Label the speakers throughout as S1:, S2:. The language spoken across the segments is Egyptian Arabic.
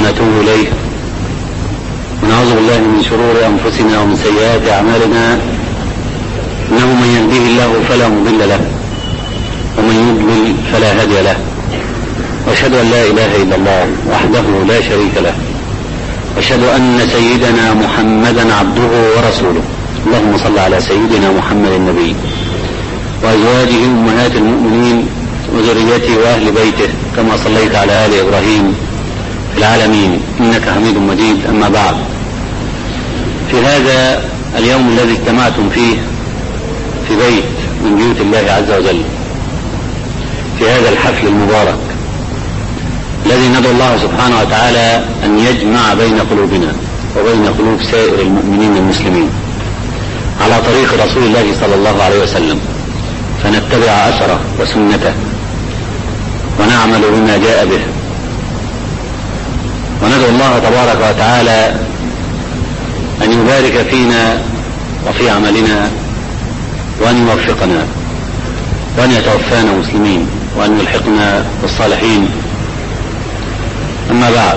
S1: ونتوب إليه ونعوذ بالله من شرور أنفسنا ومن سيئات أعمالنا إنه من يهديه الله فلا مضل له ومن يضلل فلا هادي له وأشهد أن لا إله إلا الله وحده لا شريك له وأشهد أن سيدنا محمدا عبده ورسوله اللهم صل على سيدنا محمد النبي وأزواجه أمهات المؤمنين وذريته وأهل بيته كما صليت على آل إبراهيم في العالمين إنك حميد مجيد أما بعد في هذا اليوم الذي اجتمعتم فيه في بيت من بيوت الله عز وجل في هذا الحفل المبارك الذي ندعو الله سبحانه وتعالى أن يجمع بين قلوبنا وبين قلوب سائر المؤمنين المسلمين على طريق رسول الله صلى الله عليه وسلم فنتبع أثره وسنته ونعمل بما جاء به وندعو الله تبارك وتعالى أن يبارك فينا وفي عملنا وأن يوفقنا وأن يتوفانا مسلمين وأن يلحقنا بالصالحين أما بعد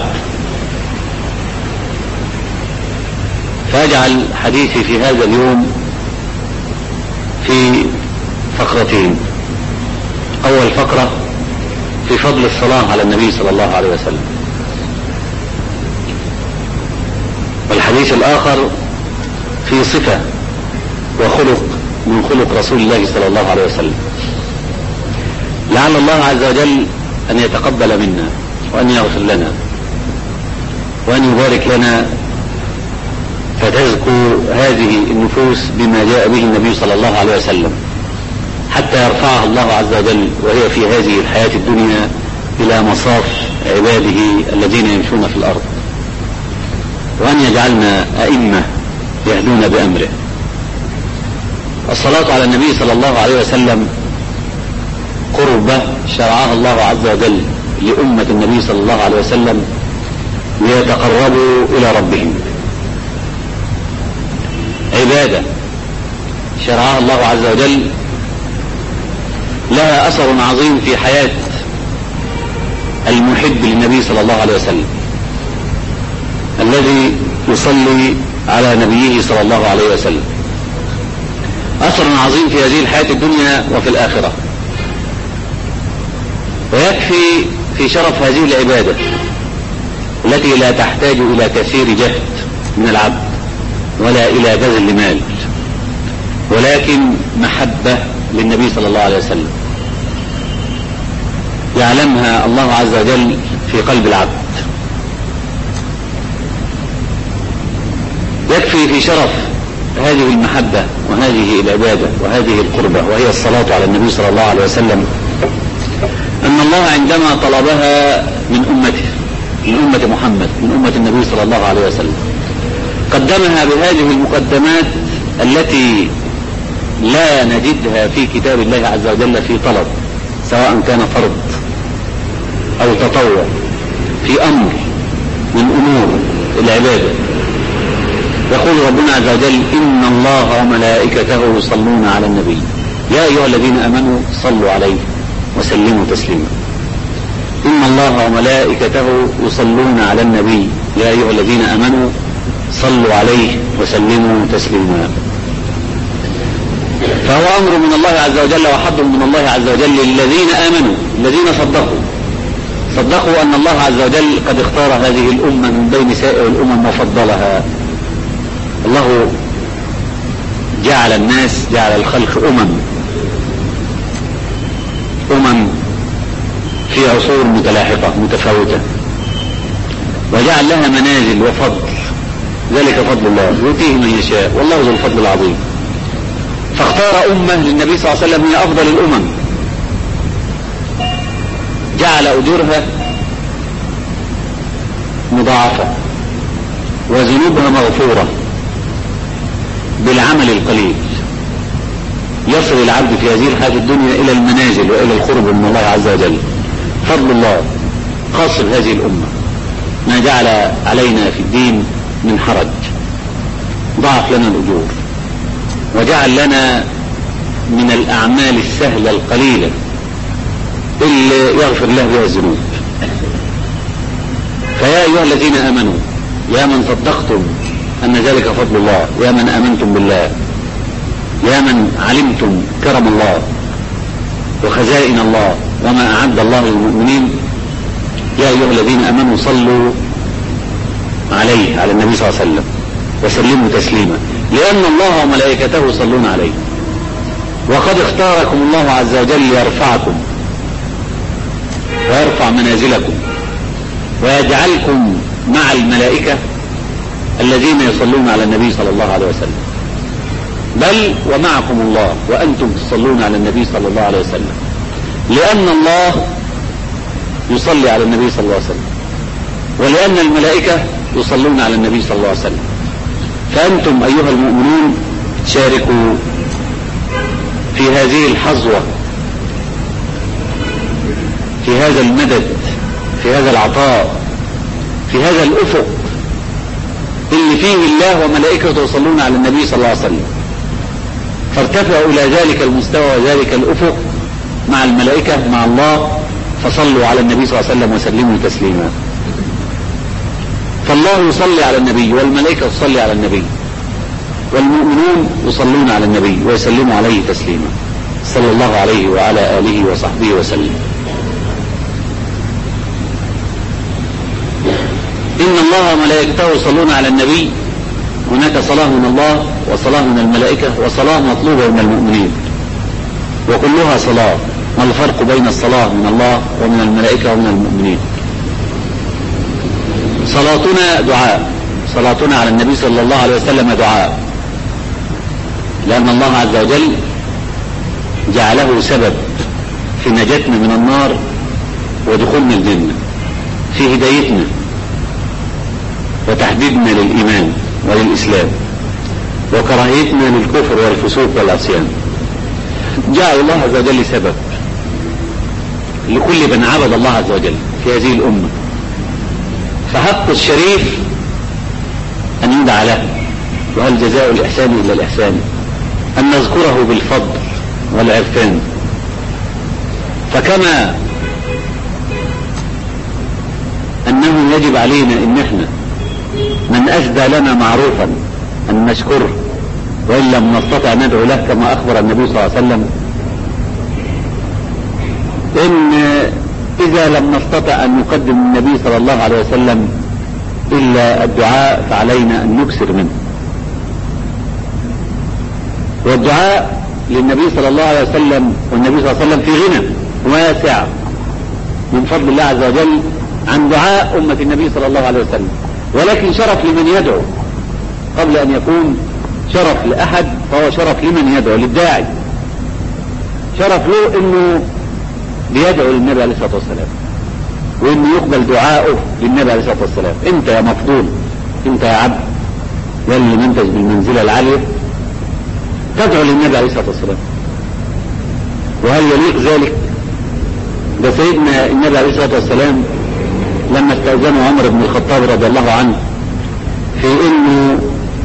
S1: فأجعل حديثي في هذا اليوم في فقرتين أول فقرة في فضل الصلاة على النبي صلى الله عليه وسلم والحديث الآخر في صفة وخلق من خلق رسول الله صلى الله عليه وسلم لعل الله عز وجل أن يتقبل منا وأن يغفر لنا وأن يبارك لنا فتزكو هذه النفوس بما جاء به النبي صلى الله عليه وسلم حتى يرفعها الله عز وجل وهي في هذه الحياة الدنيا إلى مصاف عباده الذين يمشون في الأرض وأن يجعلنا أئمة يهدون بأمره الصلاة على النبي صلى الله عليه وسلم قربة شرعها الله عز وجل لأمة النبي صلى الله عليه وسلم ليتقربوا إلى ربهم عبادة شرعها الله عز وجل لها أثر عظيم في حياة المحب للنبي صلى الله عليه وسلم الذي يصلي على نبيه صلى الله عليه وسلم أثر عظيم في هذه الحياة الدنيا وفي الآخرة ويكفي في شرف هذه العبادة التي لا تحتاج إلى كثير جهد من العبد ولا إلى بذل مال ولكن محبة للنبي صلى الله عليه وسلم يعلمها الله عز وجل في قلب العبد يكفي في شرف هذه المحبة وهذه العبادة وهذه القربة وهي الصلاة على النبي صلى الله عليه وسلم أن الله عندما طلبها من أمته من أمة محمد من أمة النبي صلى الله عليه وسلم قدمها بهذه المقدمات التي لا نجدها في كتاب الله عز وجل في طلب سواء كان فرض أو تطوع في أمر من أمور العبادة يقول ربنا عز وجل إن الله وملائكته يصلون على النبي يا أيها الذين آمنوا صلوا عليه وسلموا تسليما إن الله وملائكته يصلون على النبي يا أيها الذين آمنوا صلوا عليه وسلموا تسليما فهو أمر من الله عز وجل وحظ من الله عز وجل للذين آمنوا الذين صدقوا صدقوا أن الله عز وجل قد اختار هذه الأمة من بين سائر الأمم وفضلها الله جعل الناس جعل الخلق أمم أمم في عصور متلاحقة متفاوتة وجعل لها منازل وفضل ذلك فضل الله يؤتيه من يشاء والله ذو الفضل العظيم فاختار أمة للنبي صلى الله عليه وسلم هي أفضل الأمم جعل أجورها مضاعفة وذنوبها مغفورة بالعمل القليل يصل العبد في هذه الحياة الدنيا إلى المنازل وإلى القرب من الله عز وجل فضل الله خاص بهذه الأمة ما جعل علينا في الدين من حرج ضاعف لنا الأجور وجعل لنا من الأعمال السهلة القليلة اللي يغفر له بها الذنوب فيا أيها الذين آمنوا يا من صدقتم أن ذلك فضل الله يا من آمنتم بالله يا من علمتم كرم الله وخزائن الله وما أعد الله للمؤمنين يا أيها الذين آمنوا صلوا عليه على النبي صلى الله عليه وسلم وسلموا تسليما لأن الله وملائكته يصلون عليه وقد اختاركم الله عز وجل ليرفعكم ويرفع منازلكم ويجعلكم مع الملائكة الذين يصلون على النبي صلى الله عليه وسلم بل ومعكم الله وأنتم تصلون على النبي صلى الله عليه وسلم لأن الله يصلي على النبي صلى الله عليه وسلم ولأن الملائكة يصلون على النبي صلى الله عليه وسلم فأنتم أيها المؤمنون شاركوا في هذه الحظوة في هذا المدد في هذا العطاء في هذا الأفق اللي فيه الله وملائكته يصلون على النبي صلى الله عليه وسلم فارتفعوا إلى ذلك المستوى وذلك الأفق مع الملائكة مع الله فصلوا على النبي صلى الله عليه وسلم وسلموا تسليما فالله يصلي على النبي والملائكة تصلي على النبي والمؤمنون يصلون على النبي ويسلموا عليه تسليما صلى الله عليه وعلى آله وصحبه وسلم إن الله وملائكته يصلون على النبي هناك صلاة من الله وصلاة من الملائكة وصلاة مطلوبة من المؤمنين وكلها صلاة ما الفرق بين الصلاة من الله ومن الملائكة ومن المؤمنين صلاتنا دعاء صلاتنا على النبي صلى الله عليه وسلم دعاء لأن الله عز وجل جعله سبب في نجاتنا من النار ودخولنا الجنة في هدايتنا وتحديدنا للإيمان وللإسلام وكراهيتنا للكفر والفسوق والعصيان جعل الله عز وجل سبب لكل من عبد الله عز وجل في هذه الأمة فحق الشريف أن يدعى له وهل جزاء الإحسان إلا الإحسان أن نذكره بالفضل والعرفان فكما أنه يجب علينا إن احنا من أسدى لنا معروفا أن نشكره وإن لم نستطع ندعو له كما أخبر النبي صلى الله عليه وسلم إن إذا لم نستطع أن نقدم النبي صلى الله عليه وسلم إلا الدعاء فعلينا أن نكسر منه والدعاء للنبي صلى الله عليه وسلم والنبي صلى الله عليه وسلم في غنى واسع من فضل الله عز وجل عن دعاء أمة النبي صلى الله عليه وسلم ولكن شرف لمن يدعو قبل أن يكون شرف لأحد فهو شرف لمن يدعو للداعي شرف له أنه بيدعو للنبي عليه الصلاة والسلام وأنه يقبل دعاؤه للنبي عليه الصلاة والسلام أنت يا مفضول أنت يا عبد يا اللي منتج بالمنزلة العالية تدعو للنبي عليه الصلاة والسلام وهل يليق ذلك ده سيدنا النبي عليه الصلاة والسلام لما استأذنه عمر بن الخطاب رضي الله عنه في انه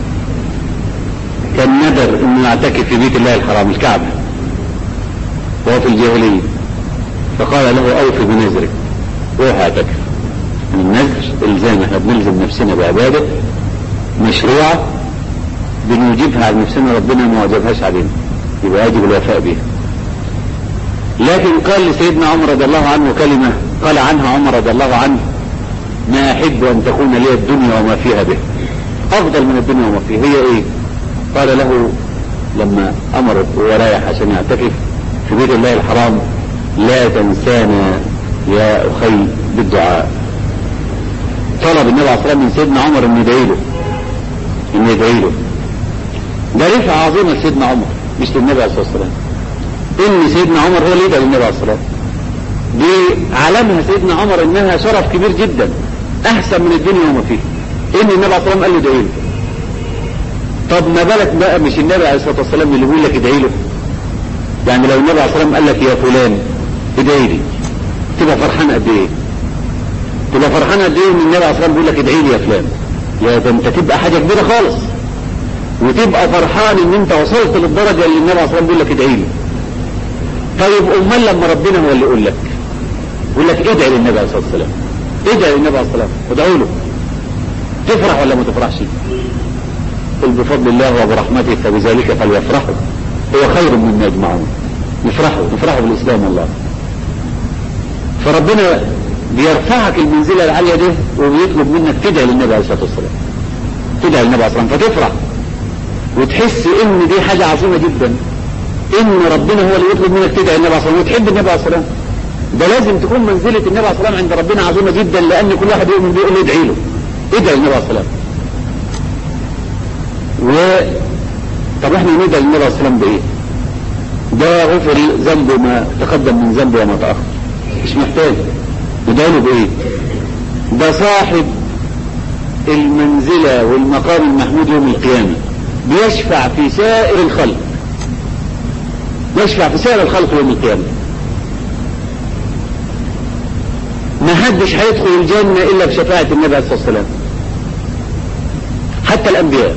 S1: كان ندر انه يعتكف في بيت الله الحرام الكعبة وهو في الجاهلية فقال له اوفي بنذرك روح اعتكف النذر الزام احنا بنلزم نفسنا بعبادة مشروعة بنوجبها على نفسنا ربنا ما وجبهاش علينا يبقى يجب الوفاء بها لكن قال لسيدنا عمر رضي الله عنه كلمة قال عنها عمر رضي الله عنه ما أحب أن تكون لي الدنيا وما فيها به أفضل من الدنيا وما فيها هي إيه قال له لما أمر ورايح عشان يعتكف في بيت الله الحرام لا تنسانا يا أخي بالدعاء طلب النبي عليه الصلاة والسلام من سيدنا عمر أن يدعي له أن يدعي له ده رفعة عظيمة لسيدنا عمر مش للنبي عليه الصلاة والسلام ان سيدنا عمر هو اللي يدعي للنبي عليه الصلاه دي علمها سيدنا عمر انها شرف كبير جدا احسن من الدنيا وما فيها ان النبي عليه الصلاه والسلام قال له ادعي له طب ما بالك بقى مش النبي عليه الصلاه والسلام اللي بيقول لك ادعي له يعني لو النبي عليه الصلاه والسلام قال لك يا فلان ادعي لي تبقى فرحان قد ايه تبقى فرحان قد ايه ان النبي عليه الصلاه والسلام بيقول لك ادعي لي يا فلان يا ده انت تبقى حاجه كبيره خالص وتبقى فرحان ان انت وصلت للدرجه اللي النبي عليه الصلاه والسلام بيقول لك ادعي لي طيب امال لما ربنا هو اللي يقول لك يقول لك ادعي للنبي عليه الصلاه والسلام ادعي للنبي عليه الصلاة والسلام ادعوا له تفرح ولا ما تفرحش قل بفضل الله وبرحمته فبذلك فليفرحوا هو خير مما يجمعون يفرحوا يفرحوا بالإسلام والله فربنا بيرفعك المنزلة العالية دي وبيطلب منك تدعي للنبي عليه الصلاة والسلام تدعي للنبي عليه الصلاة والسلام فتفرح وتحس ان دي حاجة عظيمة جدا ان ربنا هو اللي يطلب منك تدعي للنبي عليه الصلاة والسلام وتحب النبي عليه الصلاة والسلام ده لازم تكون منزلة النبي عليه الصلاة والسلام عند ربنا عظيمة جدا لان كل واحد يؤمن بيه يقول له ادعي له ادعي للنبي عليه الصلاة والسلام و طب احنا ندعي للنبي عليه الصلاة والسلام بايه؟ ده غفر ذنبه ما تقدم من ذنبه وما تأخر مش محتاج ندعي له بايه؟ ده صاحب المنزلة والمقام المحمود يوم القيامة بيشفع في سائر الخلق يشفع في سائر الخلق يوم القيامة ما حدش هيدخل الجنة إلا بشفاعة النبي عليه الصلاة والسلام حتى الأنبياء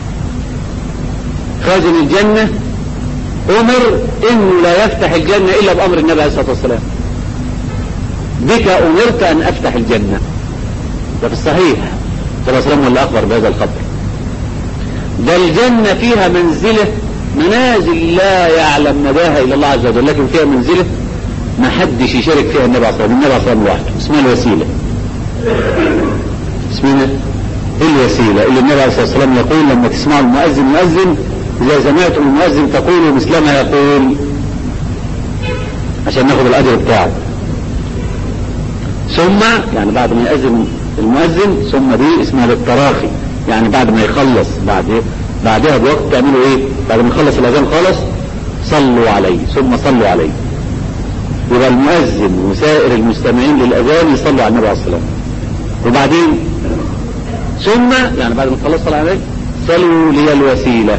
S1: خازن الجنة أمر إنه لا يفتح الجنة إلا بأمر النبي عليه الصلاة والسلام بك أمرت أن أفتح الجنة ده في الصحيح صلى الله عليه وسلم ولا أخبر بهذا الخبر ده الجنة فيها منزلة منازل لا يعلم مداها إلا الله عز وجل لكن فيها منزلة ما حدش يشارك فيها النبي عليه الصلاة والسلام النبي عليه الصلاة والسلام وحده اسمها الوسيلة اسمها الوسيلة اللي النبي عليه الصلاة والسلام يقول لما تسمعوا المؤذن يؤذن إذا سمعتم المؤذن تقولوا مثل ما يقول عشان ناخد الأجر بتاعه ثم يعني بعد ما يأذن المؤذن ثم دي اسمها للتراخي يعني بعد ما يخلص بعد بعدها بوقت تعملوا ايه بعد ما يخلص الاذان خالص صلوا عليه ثم صلوا عليه يبقى المؤذن وسائر المستمعين للاذان يصلوا على النبي عليه الصلاه والسلام وبعدين ثم يعني بعد ما تخلص صلوا عليه صلوا لي الوسيله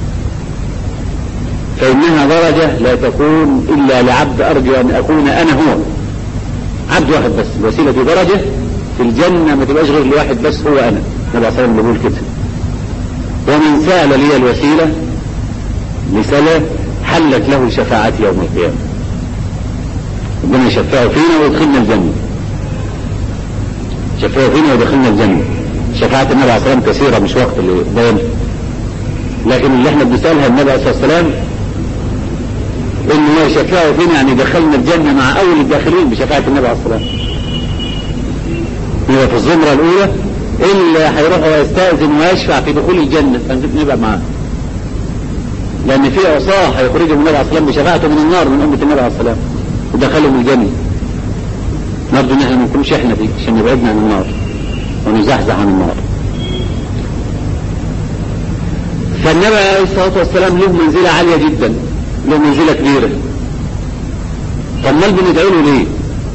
S1: فانها درجه لا تكون الا لعبد ارجو ان اكون انا هو عبد واحد بس الوسيله دي درجه في الجنه ما تبقاش غير لواحد بس هو انا النبي عليه الصلاه والسلام بيقول كده ومن سأل لي الوسيلة لسلة حلت له شفاعتي يوم القيامة ربنا يشفعه فينا ويدخلنا الجنة شفعه فينا ويدخلنا الجنة شفاعة النبي عليه الصلاة والسلام كثيرة مش وقت اللي بيان لكن اللي احنا بنسألها النبي عليه الصلاة والسلام انه هو يشفعه فينا يعني يدخلنا الجنة مع اول الداخلين بشفاعة النبي عليه الصلاة والسلام يبقى في الزمرة الاولى اللي هيروح ويستأذن ويشفع في دخول الجنة فنبقى معاه لأن في عصاه هيخرجهم النبي عليه الصلاة والسلام بشفاعته من النار من أمة النبي عليه الصلاة والسلام ودخلهم الجنة نرجو إن احنا ما نكونش احنا فيه عشان نبعدنا عن النار ونزحزح عن النار فالنبي عليه الصلاة والسلام له منزلة عالية جدا له منزلة كبيرة طب مال بندعي له ليه؟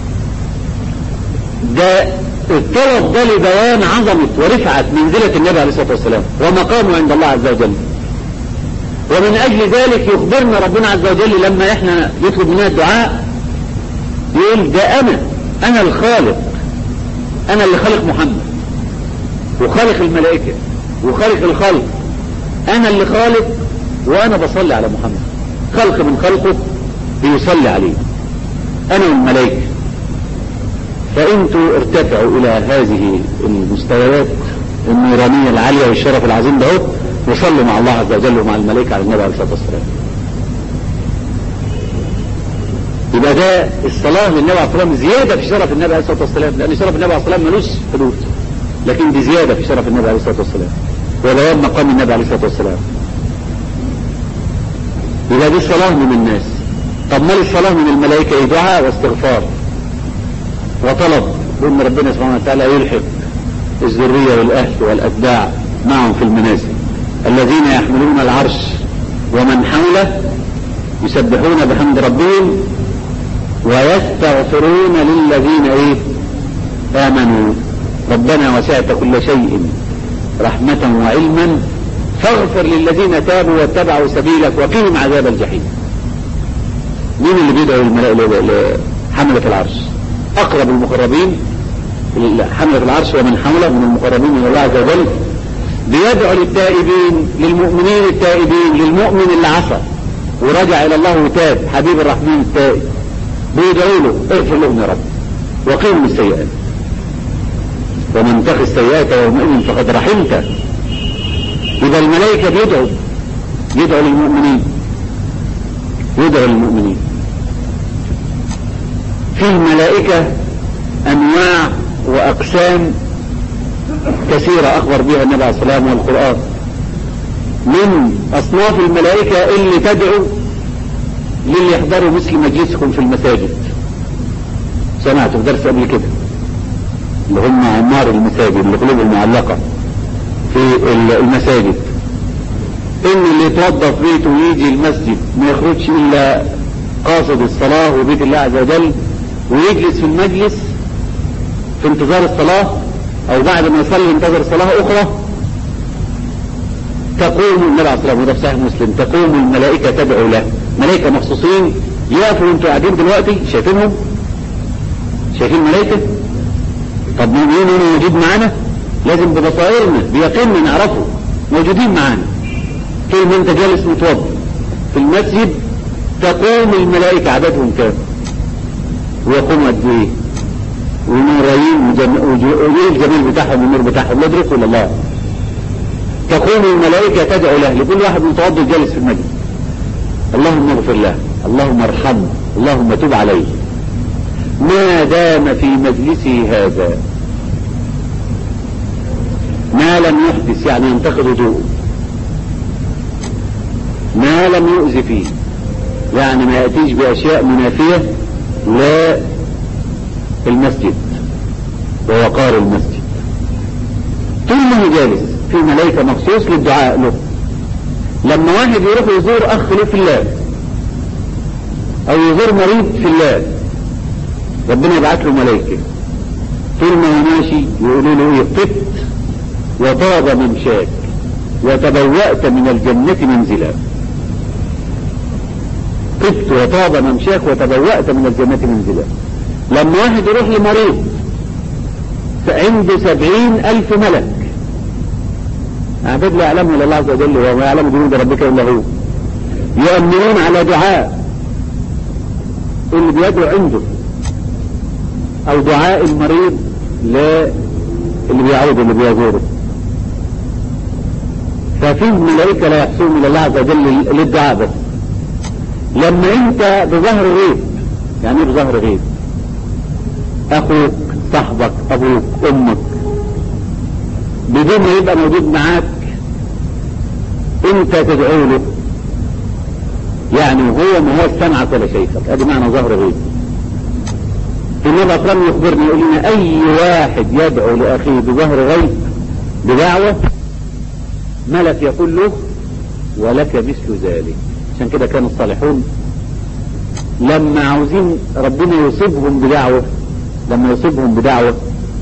S1: ده الطلب ده لبيان عظمة ورفعة منزلة النبي عليه الصلاة والسلام ومقامه عند الله عز وجل ومن أجل ذلك يخبرنا ربنا عز وجل لما احنا يطلب منا الدعاء يقول ده أنا أنا الخالق أنا اللي خالق محمد وخالق الملائكة وخالق الخلق أنا اللي خالق وأنا بصلي على محمد خلق من خلقه بيصلي عليه أنا والملائكة فانتوا ارتفعوا الى هذه المستويات النورانية العالية والشرف العظيم ده وصلوا مع الله عز وجل ومع الملائكة على النبي عليه الصلاة والسلام يبقى ده الصلاة للنبي عليه الصلاة والسلام زيادة في شرف النبي عليه الصلاة والسلام لأن شرف النبي عليه الصلاة والسلام ملوش حدود لكن دي زيادة في شرف النبي عليه الصلاة والسلام وبيان مقام النبي عليه الصلاة والسلام يبقى دي الصلاة من الناس طب مال الصلاة من الملائكة ايه دعاء واستغفار وطلب بأن ربنا سبحانه وتعالى يلحق الذرية والأهل والأتباع معهم في المنازل الذين يحملون العرش ومن حوله يسبحون بحمد ربهم ويستغفرون للذين ايه آمنوا ربنا وسعت كل شيء رحمة وعلما فاغفر للذين تابوا واتبعوا سبيلك وقهم عذاب الجحيم مين اللي بيدعو حملة العرش أقرب المقربين حملة العرش ومن حوله من المقربين من الله عز وجل بيدعو للتائبين للمؤمنين التائبين للمؤمن اللي عصى ورجع إلى الله وتاب حبيب الرحمن التائب بيدعوا له اغفر لهم يا رب وقيهم السيئات ومن تخ السيئات يومئذ فقد رحمته إذا الملائكة بيدعوا يدعو للمؤمنين يدعو للمؤمنين في الملائكة أنواع وأقسام كثيرة أخبر بها النبي عليه الصلاة والسلام والقرآن من أصناف الملائكة اللي تدعو للي يحضروا مثل مجلسكم في المساجد سمعت في درس قبل كده اللي هم عمار المساجد اللي قلوبهم معلقة في المساجد ان اللي يتوظف بيته ويجي المسجد ما يخرجش الا قاصد الصلاة وبيت الله عز وجل ويجلس في المجلس في انتظار الصلاة او بعد ما يصلي ينتظر صلاة اخرى تقوم النبي عليه الصلاة والسلام في صحيح مسلم تقوم الملائكة تدعو له ملائكة مخصوصين يقفوا وانتوا قاعدين دلوقتي شايفينهم شايفين الملائكة طب مين هنا موجود معانا لازم ببصائرنا بيقيننا نعرفه موجودين معانا طول ما انت جالس متوضى في المسجد تقوم الملائكة عددهم كام ويقوموا قد ايه ونورين وايه الجميل بتاعهم والنور بتاعهم لا يدركوا الا الله تقوم الملائكة تدعو له لكل واحد متوضي جالس في المسجد اللهم اغفر له اللهم ارحمه اللهم تب عليه ما دام في مجلسه هذا ما لم يحدث يعني ينتقد وضوءه ما لم يؤذي فيه يعني ما يأتيش بأشياء منافية للمسجد ووقار المسجد طول ما هو جالس في ملائكة مخصوص للدعاء له لما واحد يروح يزور أخ له في الله أو يزور مريض في الله ربنا يبعت له ملائكة طول ما هو ماشي يقولوا له ايه طفت وطاب ممشاك وتبوأت من الجنة منزلا طفت وطاب ممشاك وتبوأت من الجنة منزلا لما واحد يروح لمريض فعنده سبعين ألف ملك أعبد لا يعلمه إلا الله عز وجل وما يعلم جنود ربك إلا هو يؤمنون على دعاء اللي بيدعو عنده أو دعاء المريض اللي بيعود اللي بيزوره ففي ملائكة لا يحسون إلى الله عز وجل للدعاء بس لما انت بظهر غيب يعني ايه بظهر غيب اخوك صاحبك ابوك امك بدون ما يبقى موجود معاك انت تدعو له يعني هو ما هو سمعك ولا شايفك ادي معنى ظهر غيب النبي اكرم يخبرني يقول لنا اي واحد يدعو لاخيه بظهر غيب بدعوه ملك يقول له ولك مثل ذلك عشان كده كانوا الصالحون لما عاوزين ربنا يصيبهم بدعوة لما يصيبهم بدعوة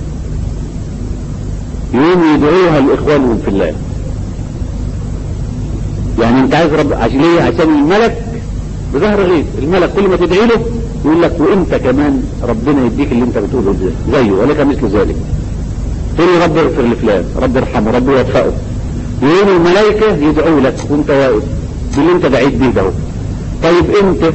S1: يقوم يدعوها لإخوانهم في الله يعني انت عايز رب عشان ليه عشان الملك بظهر غيب الملك كل ما تدعي له يقول لك وانت كمان ربنا يديك اللي انت بتقوله زيه ولك مثل ذلك تقول لي رب اغفر لفلان رب ارحمه رب يوفقه يقوم الملائكة يدعو لك وانت واقف باللي انت دعيت بيه ده طيب انت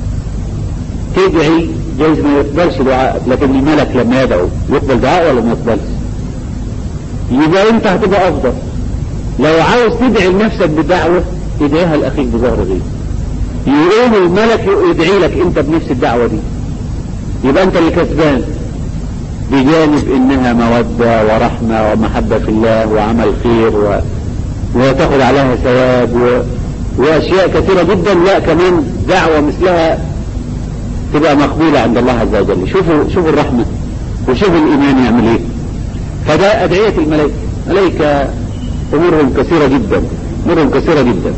S1: تدعي جايز ما يقبلش دعائك لكن الملك لما يدعو يقبل دعاء ولا ما يقبلش يبقى انت هتبقى افضل لو عاوز تدعي لنفسك بدعوة ادعيها لاخيك بظهر غيب يقوم الملك يدعي لك انت بنفس الدعوة دي يبقى انت اللي كسبان بجانب انها مودة ورحمة ومحبة في الله وعمل خير و... وتاخد عليها ثواب و... واشياء كثيرة جدا لا كمان دعوة مثلها تبقى مقبولة عند الله عز وجل شوفوا شوفوا الرحمة وشوفوا الايمان يعمل ايه فده ادعية الملائكة ملائكة امورهم كثيرة جدا امورهم كثيرة جدا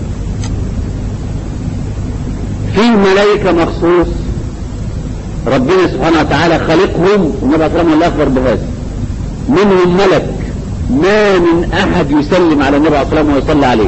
S1: في ملائكة مخصوص ربنا سبحانه وتعالى خلقهم والنبي صلى الله عليه وسلم بهذا منهم ملك ما من احد يسلم على النبي صلى الله عليه وسلم ويصلي عليه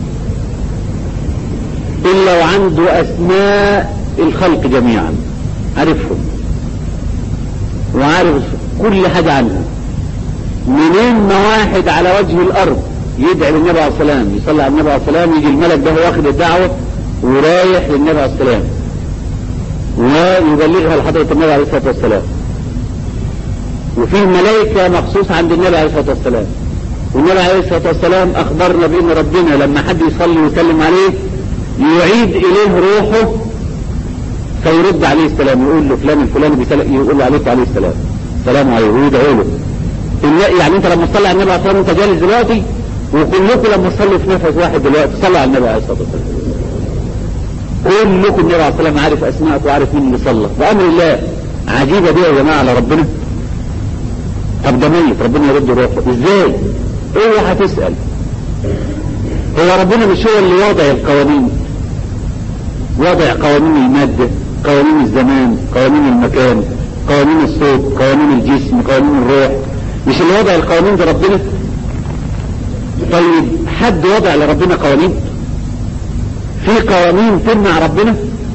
S1: الا وعنده اسماء الخلق جميعا عارفهم وعارف كل حاجة عنها منين ما واحد على وجه الارض يدعي للنبي عليه الصلاه والسلام يصلي على النبي عليه الصلاه والسلام يجي الملك ده واخد الدعوه ورايح للنبي عليه الصلاه والسلام ويبلغها لحضرة النبي عليه الصلاة والسلام وفي ملائكة مخصوص عند النبي عليه الصلاة والسلام والنبي عليه الصلاة والسلام أخبرنا بأن ربنا لما حد يصلي ويسلم عليه يعيد إليه روحه فيرد عليه السلام يقول له فلان الفلاني بيسلم يقول له عليك عليه السلام سلام عليه ويدعو له يعني انت لما تصلي على النبي عليه الصلاة والسلام انت جالس دلوقتي وكلكم لما تصلوا في نفس واحد دلوقتي صلوا على النبي عليه الصلاة والسلام كلكم النبي عليه الصلاة والسلام عارف اسماءك وعارف مين اللي صلى بأمر الله عجيبة دي يا جماعة على ربنا طب ده ميت ربنا يرد روحه ازاي ايه هتسأل هو ربنا مش هو اللي وضع القوانين وضع قوانين المادة قوانين الزمان قوانين المكان قوانين الصوت قوانين الجسم قوانين الروح مش اللي وضع القوانين ده ربنا طيب حد وضع لربنا قوانين في قوانين تمنع ربنا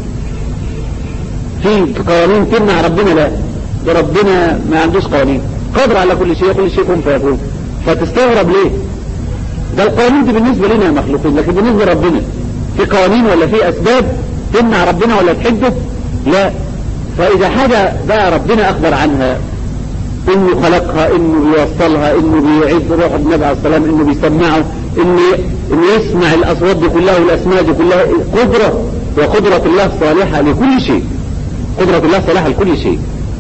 S1: في قوانين تمنع ربنا لا ده ربنا ما عندوش قوانين قادر على كل شيء كل شيء كن فيكون فتستغرب ليه ده القوانين دي بالنسبة لنا يا مخلوقين لكن بالنسبة لربنا في قوانين ولا في اسباب تمنع ربنا ولا تحده لا فاذا حاجة بقى ربنا اخبر عنها انه خلقها انه بيوصلها انه بيعيد روح النبي عليه السلام انه بيسمعه انه انه يسمع الاصوات دي كلها والاسماء دي كلها قدرة وقدرة الله صالحة لكل شيء قدرة الله صالحة لكل شيء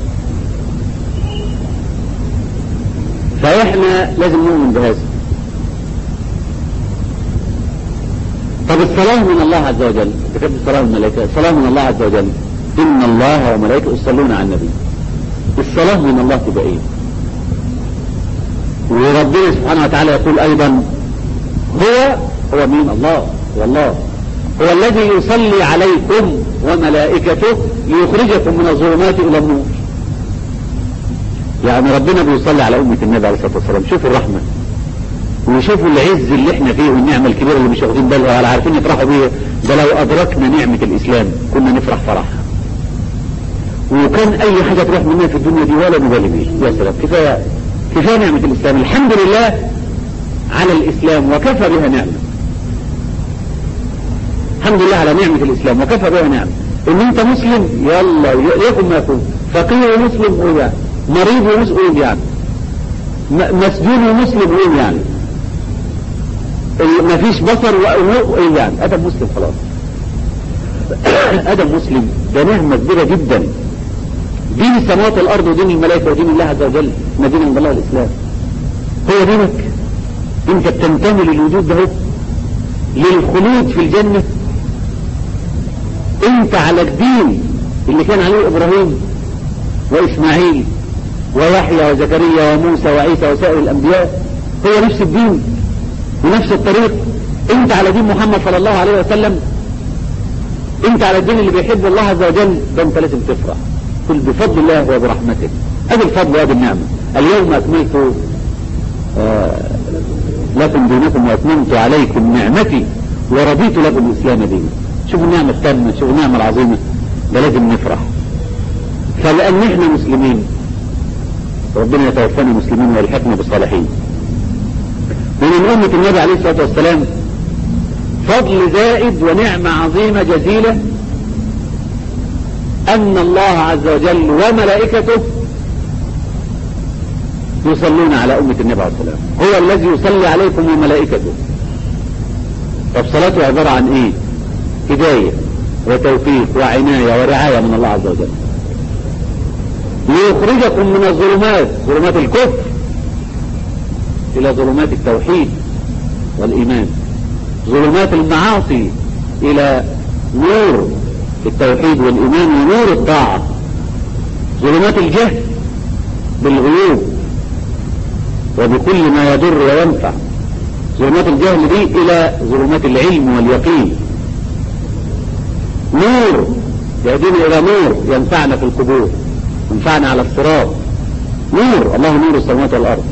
S1: فاحنا لازم نؤمن بهذا طب الصلاة من الله عز وجل تكتب الصلاة من الملائكة الصلاة من الله عز وجل إن الله وملائكته يصلون على النبي الصلاة من الله تبقى ايه وربنا سبحانه وتعالى يقول ايضا هو هو مين الله والله هو الذي يصلي عليكم وملائكته ليخرجكم من الظلمات الى النور يعني ربنا بيصلي على أمة النبي عليه الصلاة والسلام شوفوا الرحمة وشوفوا العز اللي احنا فيه والنعمة الكبيرة اللي مش واخدين بالها ولا عارفين يفرحوا بيها ده لو أدركنا نعمة الإسلام كنا نفرح فرح وكان أي حاجة تروح مننا في الدنيا دي ولا نبالي بيه يا سلام كفاية كفاية نعمة الإسلام الحمد لله على الإسلام وكفى بها نعمة الحمد لله على نعمة الإسلام وكفى بها نعمة إن أنت مسلم يلا يكن ما يكون فقير مسلم قول يعني مريض ومسلم قول يعني مسجون ومسلم قول يعني ما فيش بصر وإيه يعني أدب مسلم خلاص أدب مسلم ده نعمة كبيرة جدا دين السماوات والأرض ودين الملائكة ودين الله عز وجل ما دين عند الله الإسلام هو دينك انت بتنتمي للوجود ده للخلود في الجنة انت على الدين اللي كان عليه ابراهيم واسماعيل ويحيى وزكريا وموسى وعيسى وسائر الانبياء هو نفس الدين ونفس الطريق انت على دين محمد صلى الله عليه وسلم انت على الدين اللي بيحب الله عز وجل ده انت لازم تفرح قل بفضل الله وبرحمته هذا الفضل وهذه النعمة اليوم اكملت آه لكم دينكم واتممت عليكم نعمتي ورضيت لكم الاسلام دينا شوفوا النعمة التامة شوفوا النعمة العظيمة ده لازم نفرح فلان احنا مسلمين ربنا يتوفانا مسلمين ويلحقنا بالصالحين ومن أمة النبي عليه الصلاة والسلام فضل زائد ونعمة عظيمة جزيلة أن الله عز وجل وملائكته يصلون على أمة النبي عليه السلام هو الذي يصلي عليكم وملائكته طب صلاته عبارة عن ايه هداية وتوفيق وعناية ورعاية من الله عز وجل ليخرجكم من الظلمات ظلمات الكفر الى ظلمات التوحيد والايمان ظلمات المعاصي الى نور التوحيد والايمان ونور الطاعة ظلمات الجهل بالغيوب وبكل ما يضر وينفع ظلمات الجهل دي الى ظلمات العلم واليقين نور يهدينا الى نور ينفعنا في القبور ينفعنا على الصراط نور الله نور السماوات والارض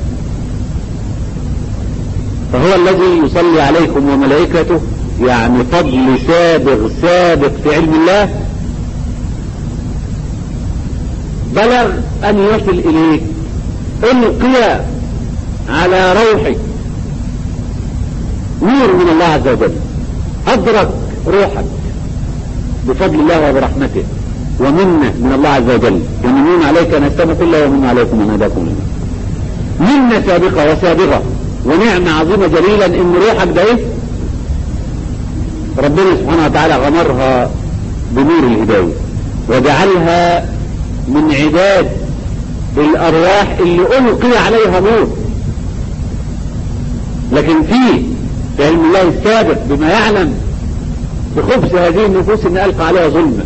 S1: فهو الذي يصلي عليكم وملائكته يعني فضل سابق سابق في علم الله بلغ ان يصل اليك القي على روحك نور من الله عز وجل ادرك روحك بفضل الله وبرحمته ومنة من الله عز وجل يمنون عليك أن أستمع كل يوم عليكم أن هداكم منة سابقة وسابقة ونعمة عظيمة جليلا إن روحك ده إيه؟ ربنا سبحانه وتعالى غمرها بنور الهداية وجعلها من عداد الأرواح اللي ألقي عليها نور لكن في في علم الله السابق بما يعلم بخبث هذه النفوس ان ألقى عليها ظلما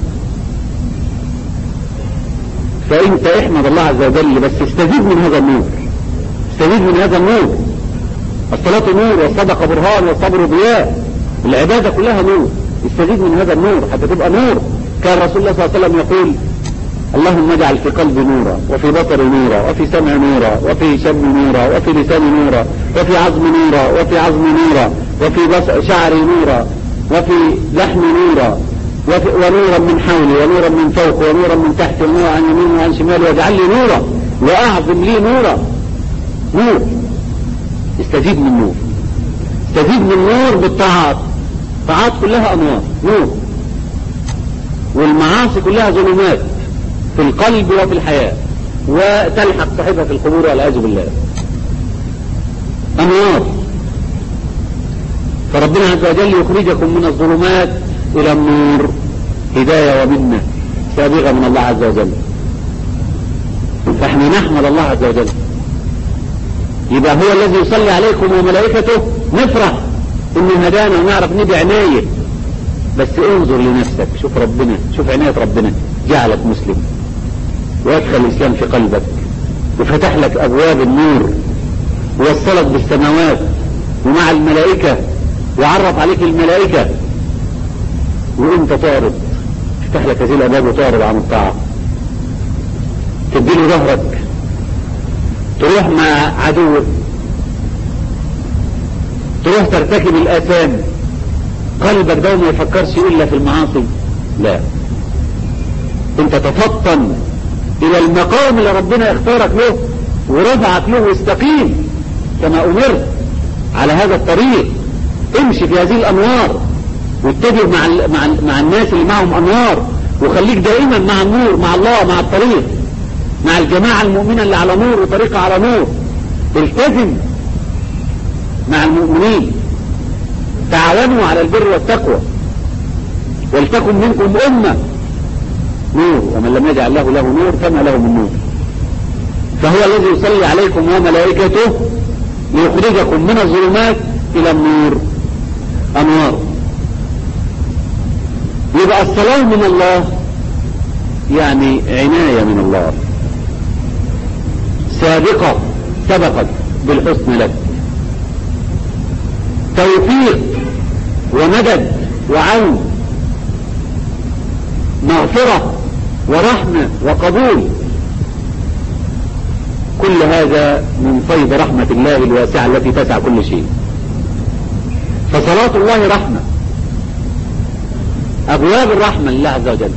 S1: فانت احمد الله عز وجل بس استفيد من هذا النور استفيد من هذا النور الصلاة نور والصدقة برهان والصبر ضياء العبادة كلها نور استفيد من هذا النور حتى تبقى نور كان رسول الله صلى الله عليه وسلم يقول اللهم اجعل في قلبي نورا وفي بصري نورا وفي سمع نورا وفي شم نورا وفي لساني نورا وفي عظم نورا وفي عظم نورا وفي بص شعري نورا وفي لحم نورا وفي ونورا من حولي ونورا من فوق ونورا من تحت ونورا عن يمين وعن شمال واجعل لي نورا واعظم لي نورا نور استفيد من نور استفيد من نور بالطاعات الطاعات كلها انوار نور والمعاصي كلها ظلمات في القلب وفي الحياة وتلحق صاحبها في القبور والعياذ بالله أنوار فربنا عز وجل يخرجكم من الظلمات إلى النور هداية ومنة سابقة من الله عز وجل فاحنا نحمد الله عز وجل يبقى هو الذي يصلي عليكم وملائكته نفرح انه هدانا ونعرف ندعي عناية بس انظر لنفسك شوف ربنا شوف عناية ربنا جعلك مسلم وادخل الإسلام في قلبك وفتح لك أبواب النور ووصلك بالسماوات ومع الملائكة وعرف عليك الملائكة وانت تعرض فتح لك هذه الأبواب وتعرض عن الطاعة تديله ظهرك تروح مع عدوك تروح ترتكب الآثام قلبك ده ما يفكرش إلا في المعاصي لا انت تفطن الى المقام اللي ربنا اختارك له ورفعك له واستقيم كما امرت على هذا الطريق امشي في هذه الانوار واتجه مع ال مع ال مع الناس اللي معهم انوار وخليك دائما مع النور مع الله مع الطريق مع الجماعة المؤمنة اللي على نور وطريقة على نور التزم مع المؤمنين تعاونوا على البر والتقوى ولتكن منكم أمة نور ومن لم يجعل له له نور فما له من نور فهو الذي يصلي عليكم وملائكته ليخرجكم من الظلمات إلى النور أنوار يبقى الصلاة من الله يعني عناية من الله سابقة سبقت بالحسن لك توفيق ومدد وعون مغفرة ورحمة وقبول كل هذا من فيض رحمة الله الواسعة التي تسع كل شيء فصلاة الله رحمة أبواب الرحمة لله عز وجل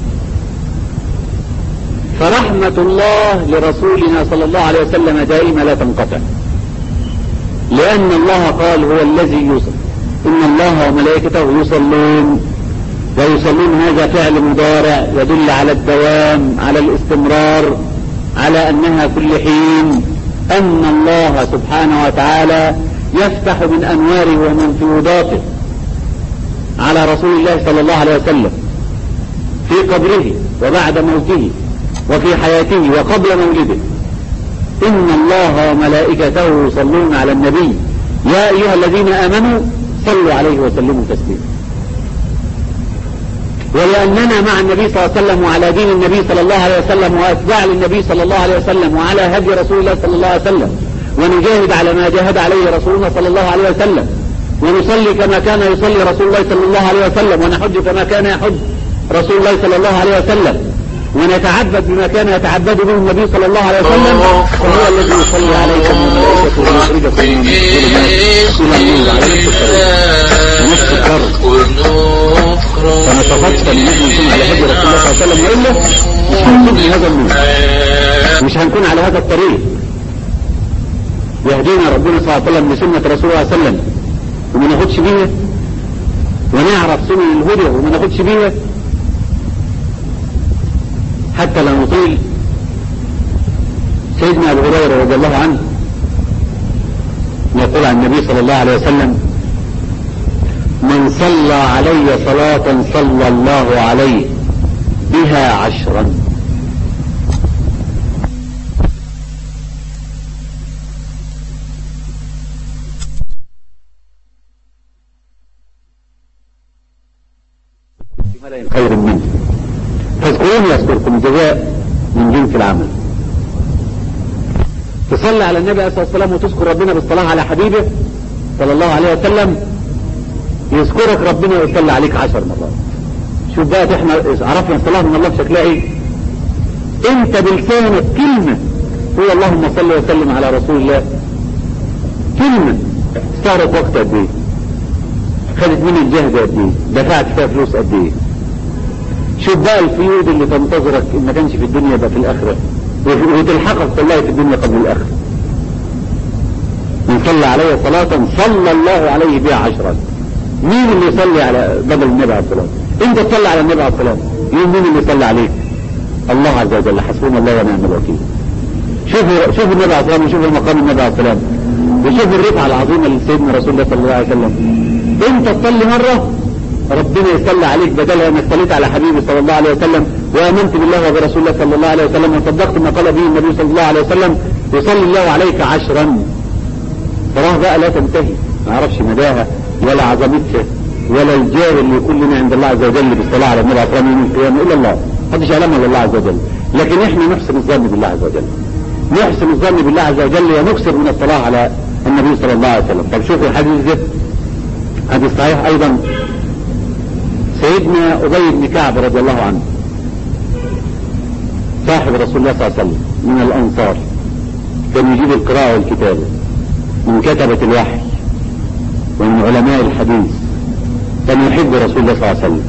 S1: فرحمة الله لرسولنا صلى الله عليه وسلم دائما لا تنقطع لأن الله قال هو الذي يوصل إن الله وملائكته يصلون ويصلون هذا فعل مضارع يدل على الدوام على الاستمرار على أنها كل حين أن الله سبحانه وتعالى يفتح من أنواره ومن فيوضاته على رسول الله صلى الله عليه وسلم في قبره وبعد موته وفي حياته وقبل مولده إن الله وملائكته يصلون على النبي يا أيها الذين آمنوا صلوا عليه وسلموا تسليما ولأننا مع النبي صلى الله عليه وسلم وعلى دين النبي صلى الله عليه وسلم وأتباع للنبي صلى الله عليه وسلم وعلى هدي رسول الله صلى الله عليه وسلم ونجاهد على ما جاهد عليه رسولنا صلى الله عليه وسلم ونصلي كما كان يصلي رسول الله صلى الله عليه وسلم ونحج كما كان يحج رسول الله صلى الله عليه وسلم ونتعبد بما كان يتعبد به النبي صلى الله عليه وسلم وهو الذي يصلي عليكم وملائكته ويخرجكم من الظلمات الى النور عليه الصلاه ونفس الكرب فنتفطن ان احنا نكون على هدي رسول الله صلى الله عليه وسلم والا مش هنكون هذا النور مش هنكون على هذا الطريق يهدينا ربنا صلى الله عليه وسلم لسنة رسول الله صلى الله عليه وسلم وما ناخدش بيها ونعرف سنن الهدى وما ناخدش بيها حتى لا نطيل سيدنا ابو هريره رضي الله عنه يقول عن النبي صلى الله عليه وسلم من صلى علي صلاة صلى الله عليه بها عشرا خير منه فاذكروني يذكركم الجزاء من جنس العمل تصلي على النبي عليه الصلاه والسلام وتذكر ربنا بالصلاه على حبيبه صلى الله عليه وسلم يذكرك ربنا ويصلي عليك عشر مرات شوف بقى احنا عرفنا الصلاه من الله بشكلها ايه انت بلسانك كلمه هو اللهم صل وسلم على رسول الله كلمه استغرق وقت قد ايه خدت مني الجهد قد ايه دفعت فيها فلوس قد ايه شوف بقى الفيود اللي تنتظرك ان ما كانش في الدنيا يبقى في الاخره وتلحقك والله في الدنيا قبل الاخره من صلى علي صلاة صلى الله عليه بها عشرا مين اللي يصلي على بدل النبي عليه الصلاة انت تصلي على النبي عليه الصلاة يوم مين اللي يصلي عليك الله عز وجل حسبنا الله ونعم الوكيل شوفوا شوفوا النبي عليه الصلاة وشوفوا مقام النبي عليه الصلاة وشوفوا الرفعة العظيمة لسيدنا رسول الله صلى الله عليه وسلم انت تصلي مرة ربنا يصلي عليك بدلها انك صليت على حبيبي صلى الله عليه وسلم وامنت بالله وبرسول الله صلى الله عليه وسلم وصدقت ما قال به النبي صلى الله عليه وسلم يصلي الله عليك عشرا تراه بقى لا تنتهي ما اعرفش مداها ولا عظمتها ولا الجاه اللي يكون لنا عند الله عز وجل بالصلاه على النبي عليه الصلاه والسلام يوم القيامه الا الله محدش يعلمها الا الله عز وجل لكن احنا نحسن الظن بالله عز وجل نحسن الظن بالله عز وجل ونكثر من الصلاه على النبي صلى الله عليه وسلم طب شوفوا الحديث ده حديث صحيح ايضا سيدنا ابي بن كعب رضي الله عنه صاحب رسول الله صلى الله عليه وسلم من الانصار كان يجيب القراءه والكتابه من كتبة الوحي ومن علماء الحديث كان يحب رسول الله صلى الله عليه وسلم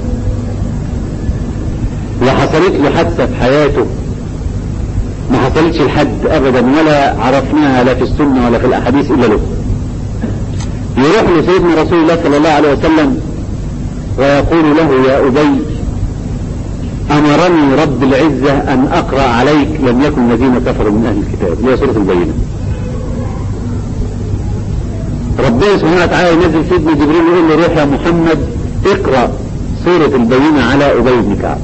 S1: وحصلت له حادثة في حياته ما حصلتش لحد ابدا ولا عرفناها لا في السنة ولا في الاحاديث الا له يروح لسيدنا رسول الله صلى الله عليه وسلم ويقول له يا ابي امرني رب العزة ان اقرأ عليك لم يكن الذين كفروا من اهل الكتاب اللي هي سورة البينة ربنا سبحانه وتعالى ينزل سيدنا جبريل يقول له روح يا محمد اقرأ سورة البينة على أبي بن كعب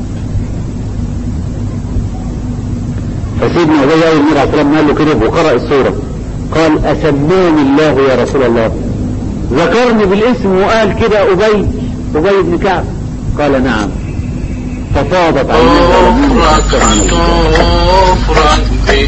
S1: فسيدنا أبي أول مرة عليه السلام قال له كده وقرأ السورة قال أسماني الله يا رسول الله ذكرني بالاسم وقال كده أبي أبي بن كعب قال نعم ففاضت عيناه
S2: تفرج تفرج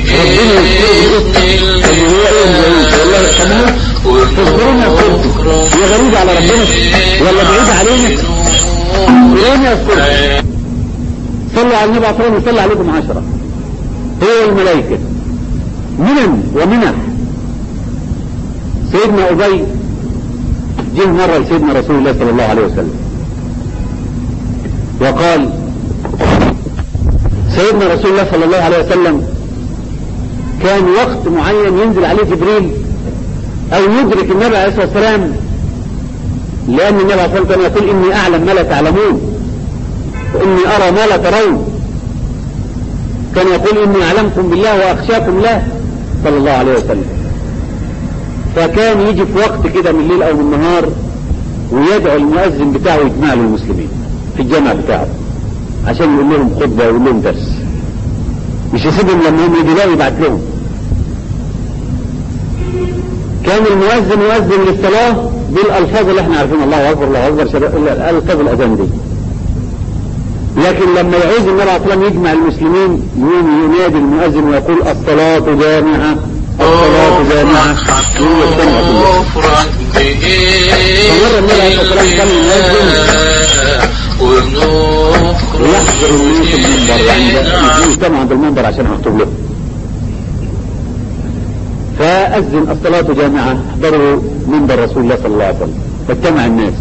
S2: بإذن الله
S1: تذكرون يذكركم هي غريبة على ربنا ولا بعيد علينا تذكرون يذكركم صلوا على النبي عليه الصلاة والسلام يصلي عليكم عشرة هو الملائكة منن ومنح سيدنا أبي جه مرة لسيدنا رسول الله صلى الله عليه وسلم وقال سيدنا رسول الله صلى الله عليه وسلم كان وقت معين ينزل عليه جبريل او يدرك النبي عليه الصلاه والسلام لان النبي عليه الصلاه والسلام يقول اني اعلم ما لا تعلمون واني ارى ما لا ترون كان يقول اني اعلمكم بالله واخشاكم له صلى الله عليه وسلم فكان يجي في وقت كده من الليل او من النهار ويدعو المؤذن بتاعه يجمع له المسلمين في الجامع بتاعه عشان يقول لهم خطبه ويقول لهم درس مش يسيبهم لما هم يجوا يبعت لهم كان المؤذن يؤذن للصلاة بالألفاظ اللي احنا عارفين الله أكبر الله أكبر ألفاظ الأذان دي لكن لما يعوز النبي عليه الصلاة يجمع المسلمين يوم ينادي المؤذن ويقول الصلاة جامعة الصلاة جامعة يجتمع كلهم فمر النبي عليه الصلاة والسلام كان المؤذن ويحضر الناس المنبر يعني يجتمعوا عند المنبر عشان يخطب لهم فأذن الصلاة جامعة احضروا منبر رسول الله صلى الله عليه وسلم فاجتمع الناس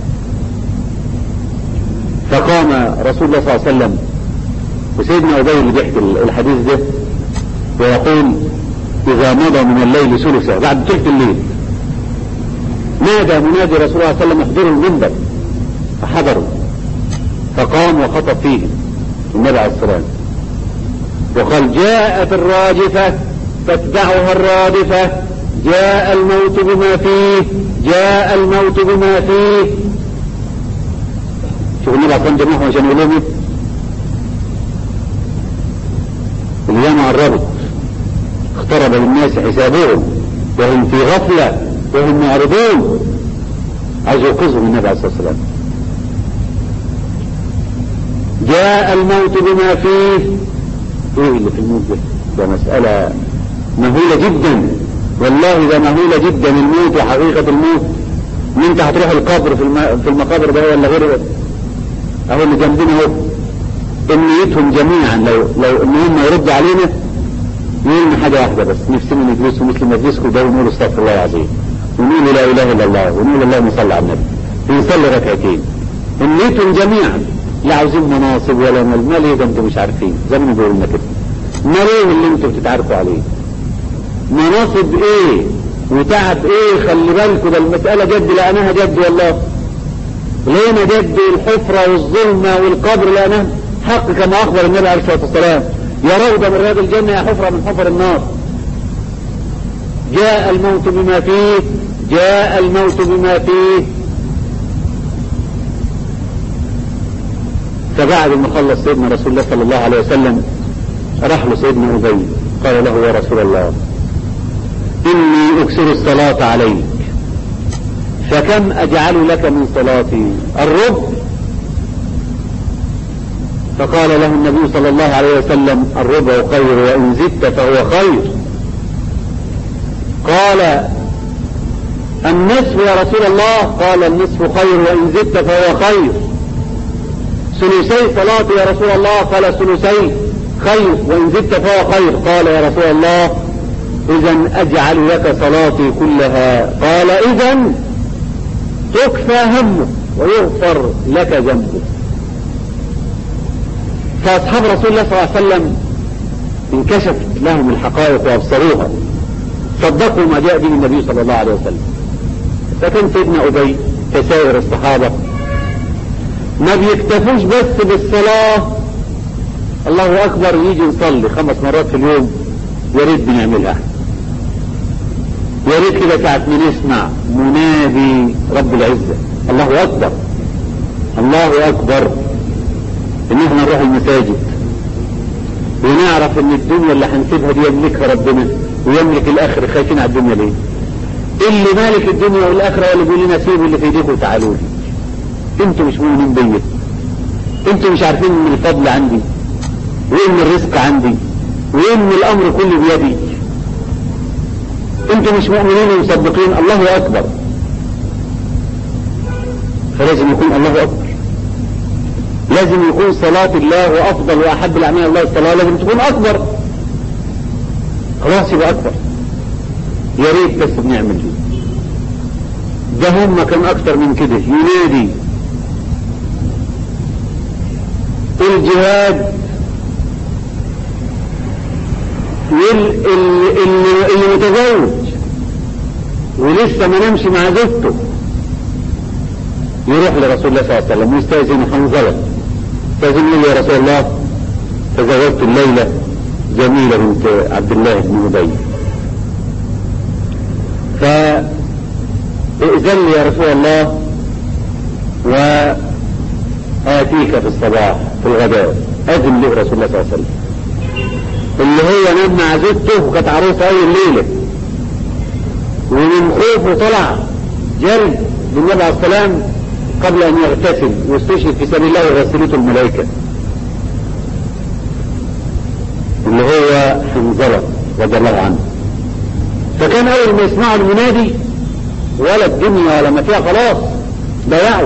S1: فقام رسول الله صلى الله عليه وسلم وسيدنا أبي اللي بيحكي الحديث ده ويقول إذا مضى من الليل ثلثه بعد ثلث الليل نادى منادي رسول الله صلى الله عليه وسلم احضروا المنبر فحضروا فقام وخطب فيهم النبي عليه الصلاة وقال جاءت الراجفة تتبعها الرادفة جاء الموت بما فيه جاء الموت بما فيه شوف النبي عليه الصلاة عشان يقول لهم الأيام قربت اقترب للناس حسابهم وهم في غفلة وهم معرضون عايز يوقظهم النبي عليه الصلاة والسلام جاء الموت بما فيه ايه اللي في الموت ده ده مسألة مهولة جدا والله ده مهولة جدا الموت وحقيقة الموت ان انت هتروح القبر في, الم... في المقابر ده ولا غيره اهو اللي جنبنا اهو امنيتهم جميعا لو لو ان هم يردوا علينا يقولوا حاجة واحدة بس نفسنا نجلسوا مثل مجلسكم ده ونقول استغفر الله العظيم ونقول لا اله الا الله ونقول اللهم صل على النبي ونصلي ركعتين امنيتهم جميعا لا عاوزين مناصب ولا مال مال ايه ده انتوا مش عارفين زي ما بيقولوا لنا كده مال ايه اللي انتوا بتتعاركوا عليه مناصب ايه وتعب ايه خلي بالكوا ده المسألة جد لأنها جد والله لقينا جد الحفرة والظلمة والقبر لأنها حق كما أخبر النبي عليه الصلاة والسلام يا روضة من رياض الجنة يا حفرة من حفر النار جاء الموت بما فيه جاء الموت بما فيه فبعد ما خلص سيدنا رسول الله صلى الله عليه وسلم راح له سيدنا أبي قال له يا رسول الله إني أكسر الصلاة عليك فكم أجعل لك من صلاتي الرب فقال له النبي صلى الله عليه وسلم الربع خير وإن زدت فهو خير قال النصف يا رسول الله قال النصف خير وإن زدت فهو خير ثلثي صلاتي يا رسول الله قال ثلثي خير وإن زدت فهو خير قال يا رسول الله إذا أجعل لك صلاتي كلها قال إذا تكفى همك ويغفر لك ذنبك فأصحاب رسول الله صلى الله عليه وسلم انكشفت لهم الحقائق وأبصروها صدقوا ما جاء به النبي صلى الله عليه وسلم فكان سيدنا أبي كسائر الصحابة ما بيكتفوش بس بالصلاة الله أكبر يجي يصلي خمس مرات في اليوم يا ريت بنعملها يا ريت كده ساعة ما نسمع منادي رب العزة الله أكبر الله أكبر إن احنا نروح المساجد ونعرف إن الدنيا اللي هنسيبها دي يملكها ربنا ويملك الآخر خايفين على الدنيا ليه؟ اللي مالك الدنيا والآخرة هو اللي بيقول لنا سيبوا اللي في ايديكم وتعالوا لي انتوا مش مؤمنين بيا انتوا مش عارفين ان الفضل عندي وان الرزق عندي وان الامر كله بيدي انتوا مش مؤمنين ومصدقين الله اكبر فلازم يكون الله اكبر لازم يكون صلاة الله وافضل واحب الاعمال الله الصلاة لازم تكون اكبر خلاص يبقى اكبر يا ريت بس بنعمل دي ده هم كان اكتر من كده ينادي الجهاد اللي متزوج ولسه ما نمشي مع زوجته يروح لرسول الله صلى الله عليه وسلم ويستاذن حنظلة استاذن لي يا رسول الله تزوجت الليلة جميلة بنت عبد الله بن أبي فائذن لي يا رسول الله وآتيك في الصباح في الغداء أذن له رسول الله صلى الله عليه وسلم اللي هو نام مع زوجته وكانت عروسه اول ليله ومن خوفه طلع جري للنبي عليه السلام قبل ان يغتسل واستشهد في سبيل الله وغسلته الملائكه اللي هو حنظله رضي الله عنه فكان اول ما يسمعوا المنادي ولا الدنيا ولا ما فيها خلاص ضيعوا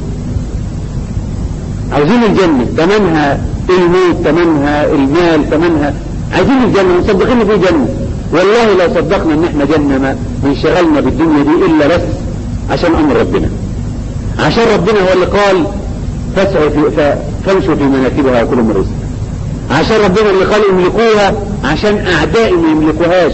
S1: عاوزين الجنه ثمنها الموت ثمنها المال ثمنها عايزين الجنة مصدقين في جنة والله لو صدقنا ان احنا جنة ما انشغلنا بالدنيا دي الا بس عشان امر ربنا عشان ربنا هو اللي قال فاسعوا في فامشوا في مناكبها وكلوا من رزق عشان ربنا اللي قال املكوها عشان اعدائي ما يملكوهاش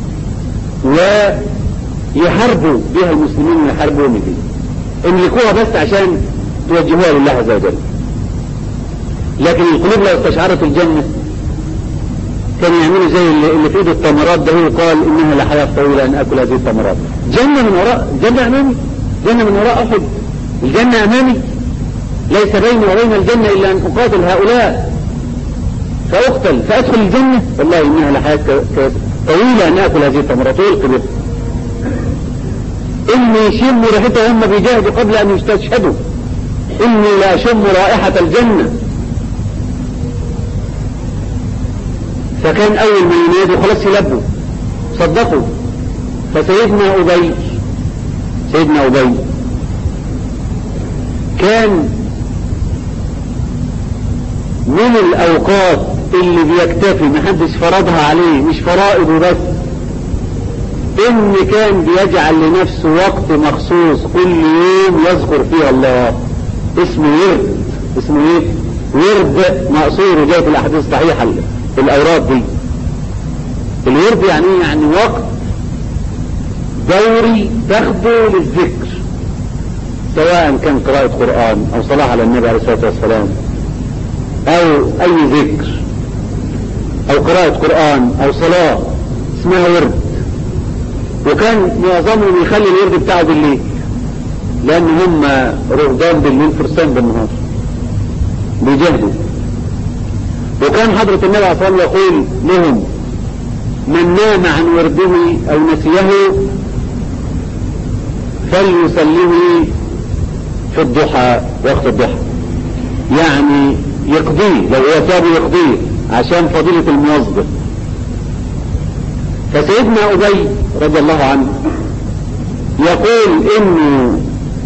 S1: ويحاربوا بها المسلمين ويحاربوهم بها املكوها بس عشان توجهوها لله عز وجل لكن القلوب لو استشعرت الجنة كان يعملوا زي اللي, اللي في ايده التمرات ده هو قال انها لحياة طويلة ان اكل هذه التمرات جنة من وراء جنة امامي جنة من وراء احد الجنة امامي ليس بيني وبين الجنة الا ان اقاتل هؤلاء فاقتل فادخل الجنة والله انها لحياة طويلة ان اكل هذه التمرات ويلقي بها اني يشم ريحتها هم بيجاهدوا قبل ان يستشهدوا اني لا اشم رائحة الجنة فكان اول ما ينادوا خلاص يلبوا صدقوا فسيدنا ابي سيدنا ابي كان من الاوقات اللي بيكتفي محدش فرضها عليه مش فرائض بس ان كان بيجعل لنفسه وقت مخصوص كل يوم يذكر فيه الله اسمه ورد اسمه ايه ورد مقصور جاي في الاحاديث الصحيحه الاوراد دي الورد يعني ايه يعني وقت دوري تاخده للذكر سواء كان قراءة قرآن او صلاة على النبي عليه الصلاة والسلام او اي ذكر او قراءة قرآن او صلاة اسمها ورد وكان معظمهم يخلي الورد بتاعه بالليل لان هم رهبان بالليل فرسان بالنهار بيجاهدوا وكان حضرة النبي عليه الصلاة والسلام يقول لهم من نام عن ورده او نسيه فليسلمه في الضحى وقت الضحى يعني يقضيه لو هو سابه يقضيه عشان فضيلة الموظف فسيدنا أبي رضي الله عنه يقول انه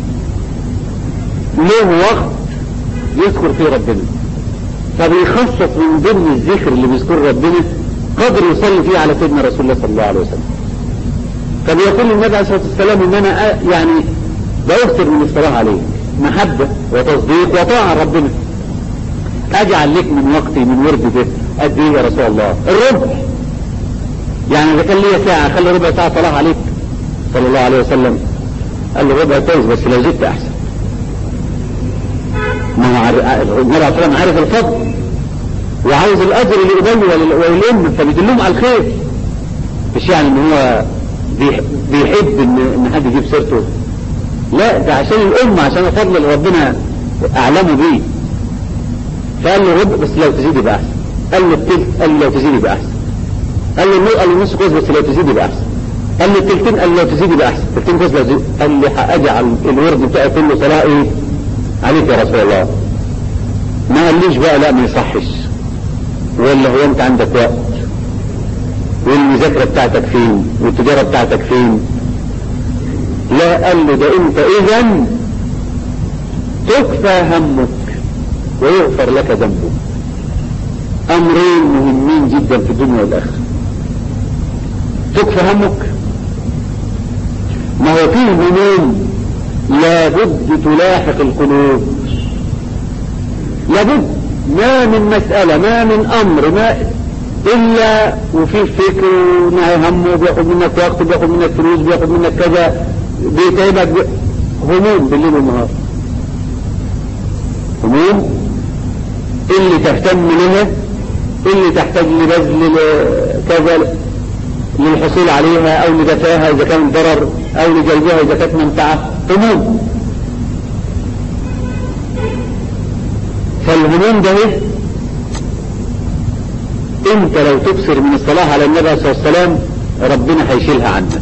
S1: له وقت يذكر فيه ربنا فبيخصص من ضمن الذكر اللي بيذكر ربنا قدر يصلي فيه على سيدنا رسول الله صلى الله عليه وسلم فبيقول النبي عليه الصلاة والسلام ان انا يعني بأكثر من الصلاة عليه محبة وتصديق وطاعة ربنا اجعل لك من وقتي من وردي ده قد ايه يا رسول الله الربع يعني اذا كان ليا ساعة خلي ربع ساعة صلاة عليك صلى الله عليه وسلم قال له ربع كويس بس لو زدت احسن ما هو عارف النبي عليه الصلاة والسلام عارف الفضل وعاوز الاجر للابي وللام فبيدلهم على الخير مش يعني ان هو بيحب ان ان حد يجيب سيرته لا ده عشان الامه عشان الفضل اللي ربنا اعلمه بيه فقال له رب بس لو تزيد يبقى احسن قال له التلت قال له لو تزيد يبقى احسن قال له قال له نص كويس بس لو تزيد يبقى احسن قال له التلتين قال له لو تزيد يبقى احسن التلتين كويس لو تزيد قال لي هاجعل الورد بتاعي كله صلاه ايه عليك يا رسول الله ما قاليش بقى لا ما يصحش ولا هو انت عندك وقت والمذاكرة بتاعتك فين والتجارة بتاعتك فين لا قال له ده انت اذا تكفى همك ويغفر لك ذنبك امرين مهمين جدا في الدنيا والاخره تكفى همك ما هو فيه هموم لابد تلاحق القلوب لابد ما من مسألة ما من أمر ما إلا وفي فكر ونهي همه بياخد منك وقت بياخد منك فلوس بياخد منك كذا بيتعبك بي... هموم بالليل والنهار هموم اللي تهتم لها اللي تحتاج لبذل كذا للحصول عليها او لدفاها اذا كان ضرر او لجلبها اذا كانت منفعه هموم فالهموم ده ايه انت لو تكسر من الصلاة على النبي صلى الله عليه وسلم ربنا هيشيلها عنك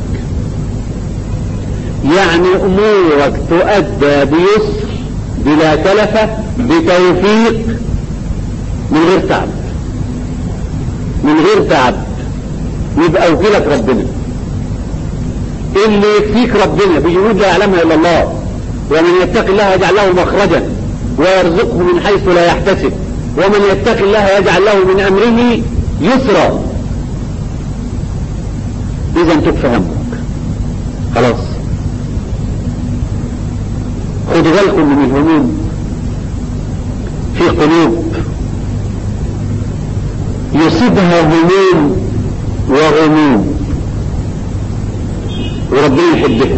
S1: يعني امورك تؤدى بيسر بلا تلفة بتوفيق من غير تعب من غير تعب يبقى وكيلك ربنا اللي يكفيك ربنا بجنود لا يعلمها الا الله ومن يتق الله يجعل له مخرجا ويرزقه من حيث لا يحتسب ومن يتق الله يجعل له من امره يسرا اذا تكفى همك خلاص خدوا بالكم من الهموم في قلوب يصيبها هموم وغموم وربنا يحبها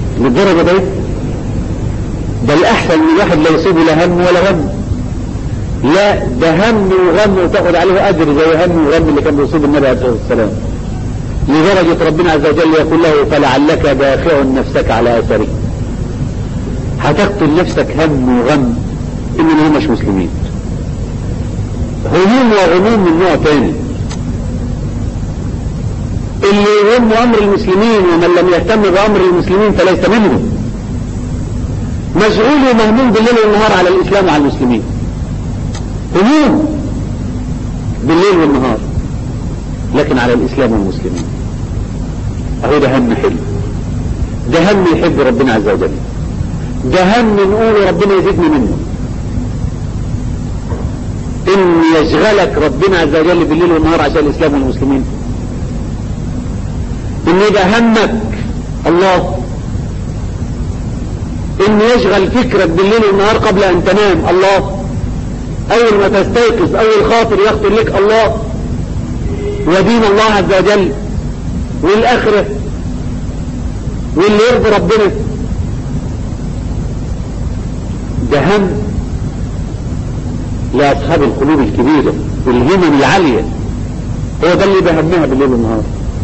S1: للدرجة دي ده الأحسن من واحد لا يصيبه لا هم ولا غم لا ده هم وغم وتاخد عليه اجر زي هم وغم اللي كان بيصيب النبي عليه الصلاه والسلام لدرجه ربنا عز وجل يقول له فلعلك باخع نفسك على اثره هتقتل نفسك هم وغم انهم مش مسلمين هموم وغموم من نوع تاني اللي يهم امر المسلمين ومن لم يهتم بامر المسلمين فليس منهم مشغول ومهموم بالليل والنهار على الاسلام وعلى المسلمين هموم بالليل والنهار لكن على الاسلام والمسلمين اهو ده هم حلو ده هم يحب ربنا عز وجل ده هم نقول ربنا يزيدني منه ان يشغلك ربنا عز وجل بالليل والنهار عشان الاسلام والمسلمين ان يبقى همك الله ان يشغل فكرك بالليل والنهار قبل ان تنام الله اول ما تستيقظ اول خاطر يخطر لك الله ودين الله عز وجل والاخره واللي يرضي ربنا ده هم لاصحاب القلوب الكبيره والهمم العاليه هو ده اللي بهمها بالليل والنهار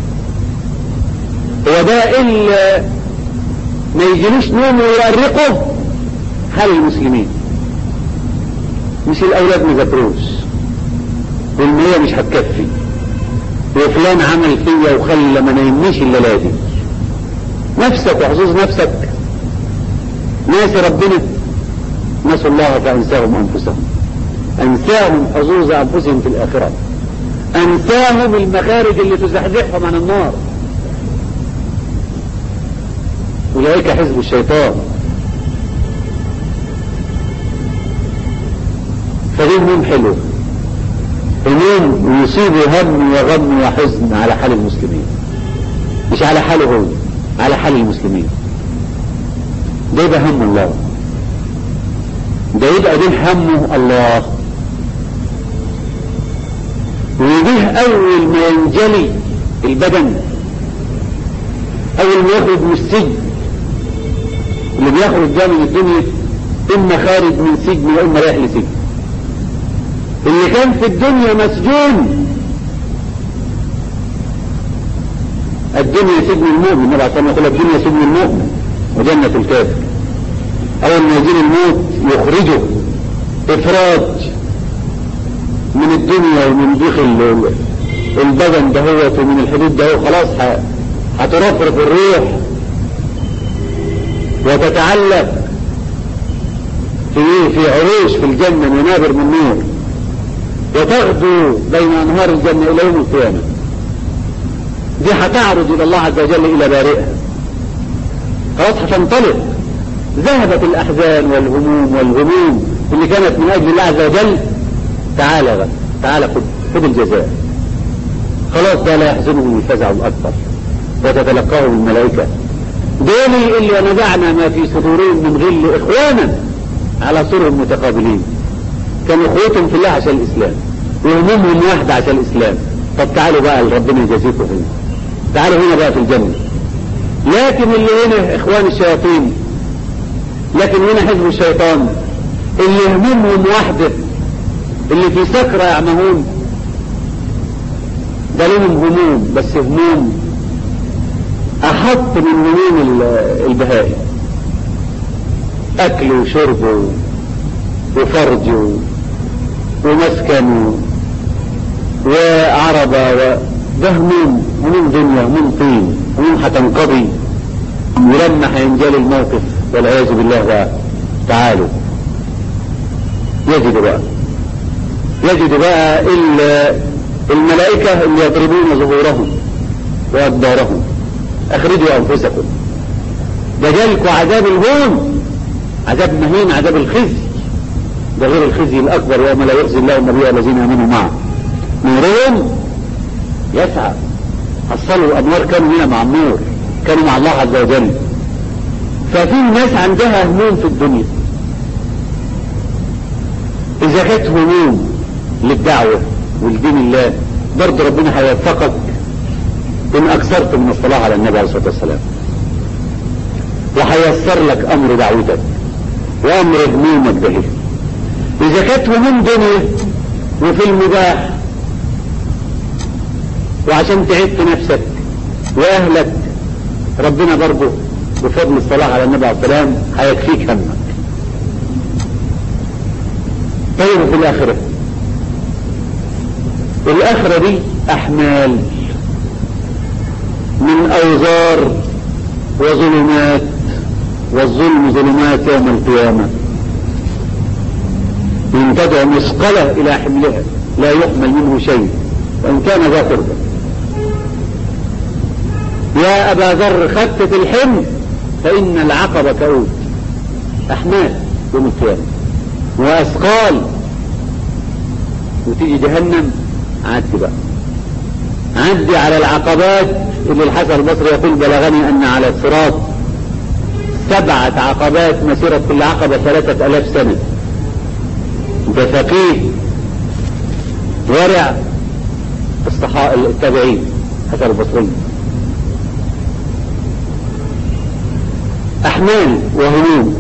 S1: هو ده اللي ما يجيلوش نوم ويؤرقه حال المسلمين مش الاولاد ما ذاكروش والمية مش هتكفي وفلان عمل فيا وخلى ما نايمنيش الليله دي نفسك وحظوظ نفسك ناس ربنا نسوا الله فانساهم انفسهم انساهم حظوظ انفسهم في الاخره انساهم المخارج اللي تزحزحهم عن النار أولئك حزب الشيطان فدي هموم حلو هموم يصيبه هم وغم وحزن على حال المسلمين مش على حاله هو على حال المسلمين ده يبقى هم الله ده يبقى ده همه الله ويجيه أول ما ينجلي البدن أول ما يخرج من السجن اللي بيخرج ده من الدنيا اما خارج من سجن واما رايح لسجن اللي كان في الدنيا مسجون الدنيا سجن المؤمن النبي عليه يقول الدنيا سجن المؤمن وجنة الكافر اول ما يجي الموت يخرجه افراج من الدنيا ومن ضيق البدن دهوت ومن الحدود ده خلاص هترفرف الروح وتتعلق في في عروش في الجنة منابر من نور وتغدو بين أنهار الجنة إلى يوم القيامة دي هتعرض إلى الله عز وجل إلى بارئها خلاص هتنطلق ذهبت الأحزان والهموم والغموم اللي كانت من أجل الله عز وجل تعالى بقى تعالى خد خد الجزاء خلاص ده لا يحزنه الفزع الأكبر وتتلقاه الملائكة دول اللي نزعنا ما في صدورهم من غل إخوانا على سرهم متقابلين كانوا اخوتهم في الله عشان الإسلام وهمومهم واحدة عشان الإسلام طب تعالوا بقى ربنا يجازيكم هنا تعالوا هنا بقى في الجنة لكن اللي هنا إخوان الشياطين لكن هنا حزب الشيطان اللي همومهم واحدة اللي في سكرة يعمهون ده لهم هموم بس هموم أحط من هموم البهائم أكل وشرب وفرج ومسكن وعربة و... ده هموم هموم دنيا هموم طين هموم هتنقضي ولما هينجلي الموقف والعياذ بالله بقى تعالوا يجد بقى يجد بقى الملائكة اللي يضربون ظهورهم وأدبارهم أخرجوا أنفسكم ده جالكوا عذاب الهون عذاب مهين عذاب الخزي ده غير الخزي الأكبر يوم لا يخزي الله النبي والذين آمنوا معه نورهم يسعى حصلوا أنوار كانوا هنا مع النور كانوا مع الله عز وجل ففي ناس عندها هموم في الدنيا إذا كانت هموم للدعوة ولدين الله برضه ربنا هيوفقك إن أكثرت من الصلاة على النبي عليه الصلاة والسلام وهيسر لك أمر دعوتك وأمر همومك ده إذا كانت هموم دنيا وفي المباح وعشان تعد نفسك وأهلك ربنا برضه بفضل الصلاة على النبي عليه السلام هيكفيك همك طيب في الآخرة الآخرة دي أحمال من أوزار وظلمات والظلم ظلمات يوم القيامة إن تدعو مثقلة إلى حملها لا يحمل منه شيء وإن كان ذا قربة يا أبا ذر خفف الحمل فإن العقبة كؤود أحمال يوم القيامة وأثقال وتيجي جهنم عدي بقى عدي على العقبات اللي الحسن البصري يقول بلغني أن على الصراط سبعة عقبات مسيرة كل عقبة ثلاثة ألاف سنة ده فقيه ورع الصحاء التابعين حسن البصري أحمال وهموم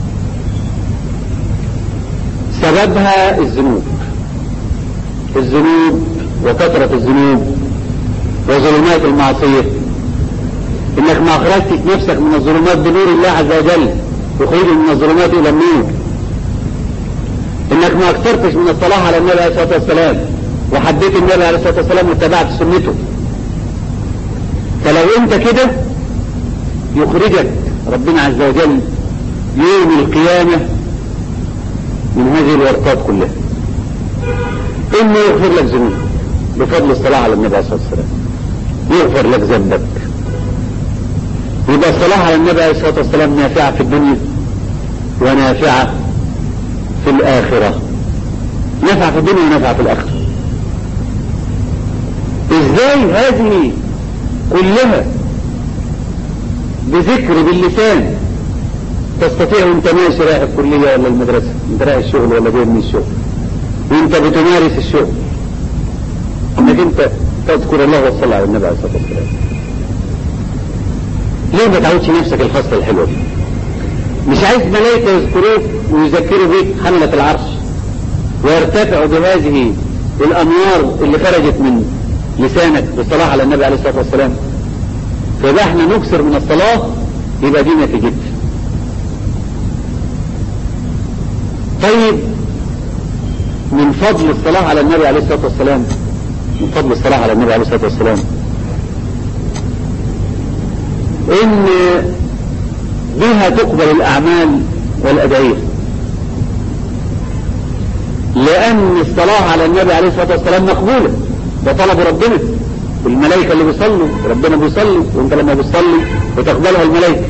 S1: سببها الذنوب الذنوب وكثرة الذنوب وظلمات المعصية انك ما اخرجتش نفسك من الظلمات بنور الله عز وجل وخروج من الظلمات الى النور انك ما اكثرتش من الصلاة على النبي عليه الصلاة والسلام وحبيت النبي عليه الصلاة والسلام واتبعت سنته فلو انت كده يخرجك ربنا عز وجل يوم القيامة من هذه الورطات كلها انه يغفر لك ذنوب بفضل الصلاة على النبي عليه الصلاة والسلام يغفر لك ذنبك يبقى الصلاة على النبي عليه الصلاة والسلام نافعة في الدنيا ونافعة في الآخرة نافعة في الدنيا ونافعة في الآخرة ازاي هذه كلها بذكر باللسان تستطيع وانت ماشي رايح الكلية ولا المدرسة انت رايح الشغل ولا جاي من الشغل وانت بتمارس الشغل انك انت تذكر الله وتصلي على النبي عليه الصلاة والسلام ليه ما تعودش نفسك الخاصة الحلوة دي مش عايز ملائكة يذكروك ويذكروا بيك حملة العرش ويرتفعوا بهذه الأنوار اللي خرجت من لسانك بالصلاة على النبي عليه الصلاة والسلام فيبقى احنا نكسر من الصلاة يبقى دي نتيجتها طيب من فضل الصلاة على النبي عليه الصلاة والسلام من فضل الصلاة على النبي عليه الصلاة والسلام ان بها تقبل الاعمال والادعية لان الصلاة على النبي عليه الصلاة والسلام مقبولة ده طلب ربنا الملائكة اللي بيصلوا ربنا بيصلي وانت لما بتصلي وتقبلها الملائكة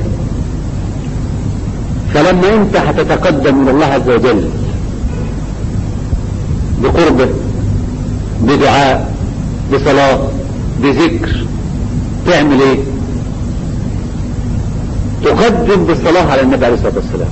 S1: فلما انت هتتقدم الى الله عز وجل بقربه بدعاء بصلاة بذكر تعمل ايه تقدم بالصلاة على النبي عليه الصلاة والسلام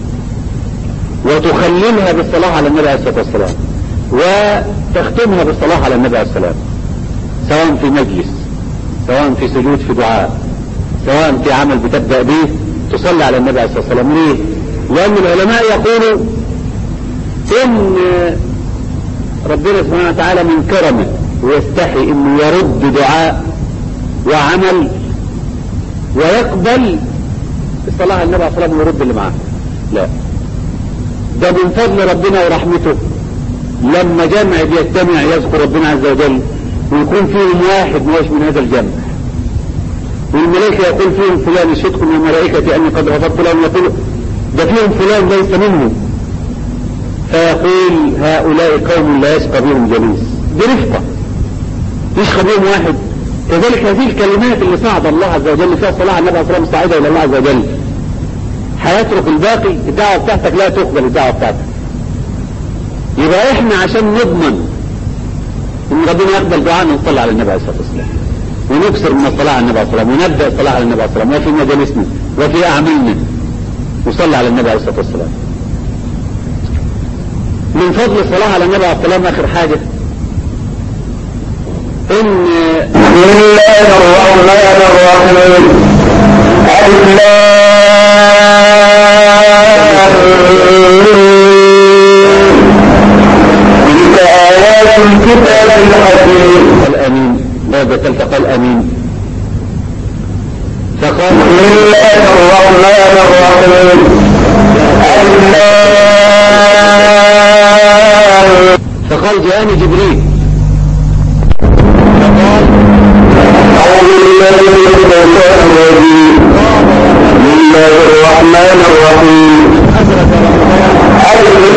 S1: وتخللها بالصلاة على النبي عليه الصلاة والسلام وتختمها بالصلاة على النبي عليه السلام سواء في مجلس سواء في سجود في دعاء سواء في عمل بتبدأ به تصلي على النبي عليه الصلاة والسلام ليه؟ لأن العلماء يقولوا إن ربنا سبحانه وتعالى من كرمه ويستحي إنه يرد دعاء وعمل ويقبل الصلاة على النبي عليه الصلاة والسلام ويرد اللي معاه لا ده من فضل ربنا ورحمته لما جمع بيجتمع يذكر ربنا عز وجل ويكون فيهم واحد مواش من هذا الجمع والملائكة يقول فيهم فلان الشدق من الملائكة أني قد غفرت لهم يقول ده فيهم فلان ليس منهم فيقول هؤلاء قوم لا يسقى بهم جليس دي رفقة يشقى بهم واحد كذلك هذه الكلمات اللي صعد الله عز وجل فيها الصلاة على النبي صلى الله عليه وسلم إلى الله عز وجل هيترك الباقي الدعوة بتاعتك لا تقبل الدعوة بتاعتك يبقى احنا عشان نضمن ان ربنا يقبل دعاءنا نصلي على النبي عليه الصلاه والسلام ونكسر من الصلاه على النبي عليه الصلاه والسلام ونبدا الصلاه على النبي عليه الصلاه والسلام وفي مجالسنا وفي اعمالنا نصلي على النبي عليه الصلاه والسلام من فضل الصلاه على النبي عليه الصلاه والسلام اخر حاجه ان
S2: بسم الله الرحمن الرحيم الم
S1: جاءني جبريل
S2: أعوذ بالله من الشيطان الرجيم بسم الله الرحمن الرحيم
S1: أدرك
S2: ألف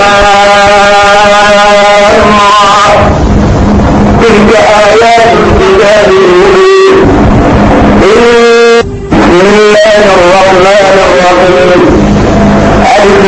S2: لام را. تلك آيات الكتاب المبين إن- بسم الله الرحمن الرحيم ألف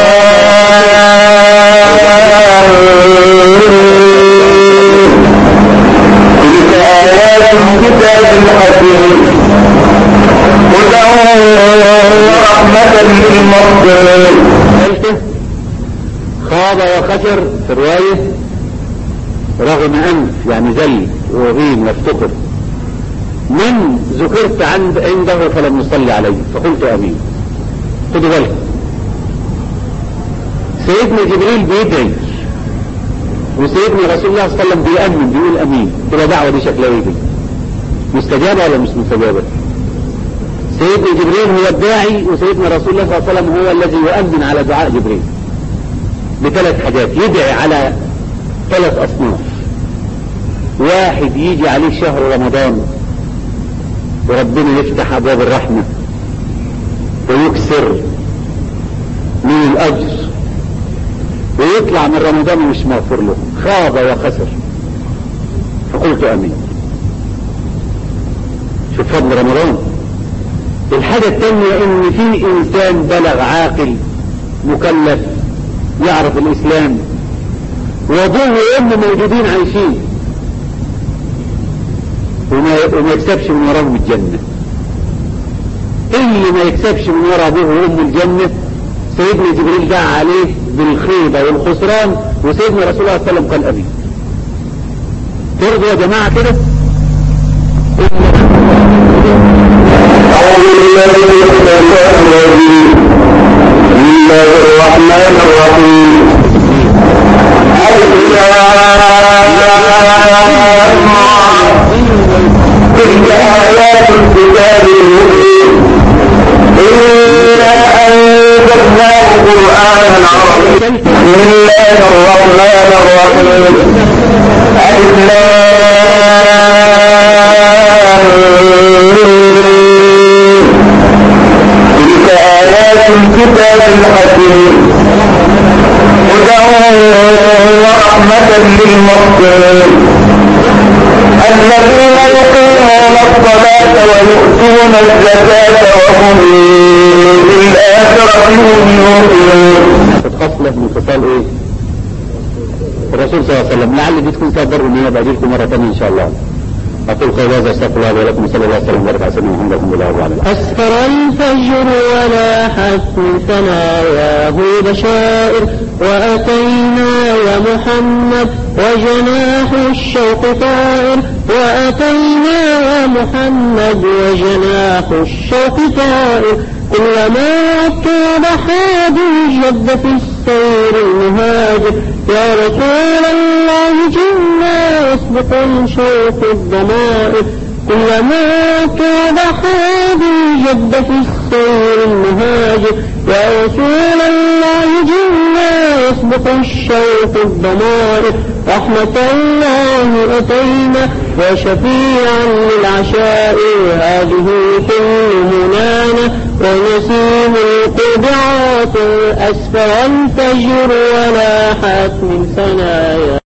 S2: لام تلك آيات الكتاب الحكيم هدى ورحمة للمحسنين
S1: ثالثة خاب وخسر في الرواية رغم أنف يعني زل وغين وافتقر من ذكرت عند عنده فلم يصلي عليه فقلت أمين خدوا بالكم سيدنا جبريل بيدعي وسيدنا رسول الله صلى الله عليه وسلم بيأمن بيقول أمين تبقى دعوة دي شكلها ايه دي مستجابة ولا مش مستجابة سيدنا جبريل هو الداعي وسيدنا رسول الله صلى الله عليه وسلم هو الذي يؤمن على دعاء جبريل بثلاث حاجات يدعي على ثلاث أصناف واحد يجي عليه شهر رمضان وربنا يفتح أبواب الرحمة ويكسر من الأجر ويطلع من رمضان ومش مغفور له خاب وخسر فقلت أمين شوف فضل رمضان الحاجة الثانية ان في انسان بلغ عاقل مكلف يعرف الاسلام وابوه وامه موجودين عايشين وما, وما يكسبش من وراهم الجنة اللي ما يكسبش من ورا ابوه وامه الجنة سيدنا جبريل دعا عليه بالخيبة والخسران وسيدنا رسول الله صلى الله عليه وسلم قال امين ترضوا يا جماعة كده
S2: أعوذ بالله من الشيطان الرجيم بسم الله الرحمن الرحيم ألف لام را. تلك آيات الكتاب المبين إنا أنزلناه قرآنا عربيا بسم الله الرحمن الرحيم ألف لام تلك آيات الكتاب الحكيم هدى ورحمة للمحسنين الذين يقيمون الصلاة ويؤتون الزكاة وهم بالآخرة هم يوقنون
S1: خصلة من خصال ايه الرسول صلى الله عليه وسلم لعل دي تكون سبب ان انا باجي لكم مرة ثانية ان شاء الله اقول قول هذا استغفر الله ولكم صلى الله عليه وسلم وبارك على سيدنا محمد رحمه الله وعلى اله
S3: أسفر الفجر ولاحت من ثناياه بشائر وأتينا يا محمد وجناح الشوق طائر وأتينا يا محمد وجناح الشوق طائر كلما طاب حادي جد في السير المهاجر يا رسول الله جنا يسبق الشوق الضمائر كلما كان حادي جد في السير المهاجر يا رسول الله جنا يسبق الشوق الضمائر رحمة الله أتينا وشفيعا للعشائر هذه كل منانا ونسيم القرب عاطر أسفر الفجر ولاحت من ثنايا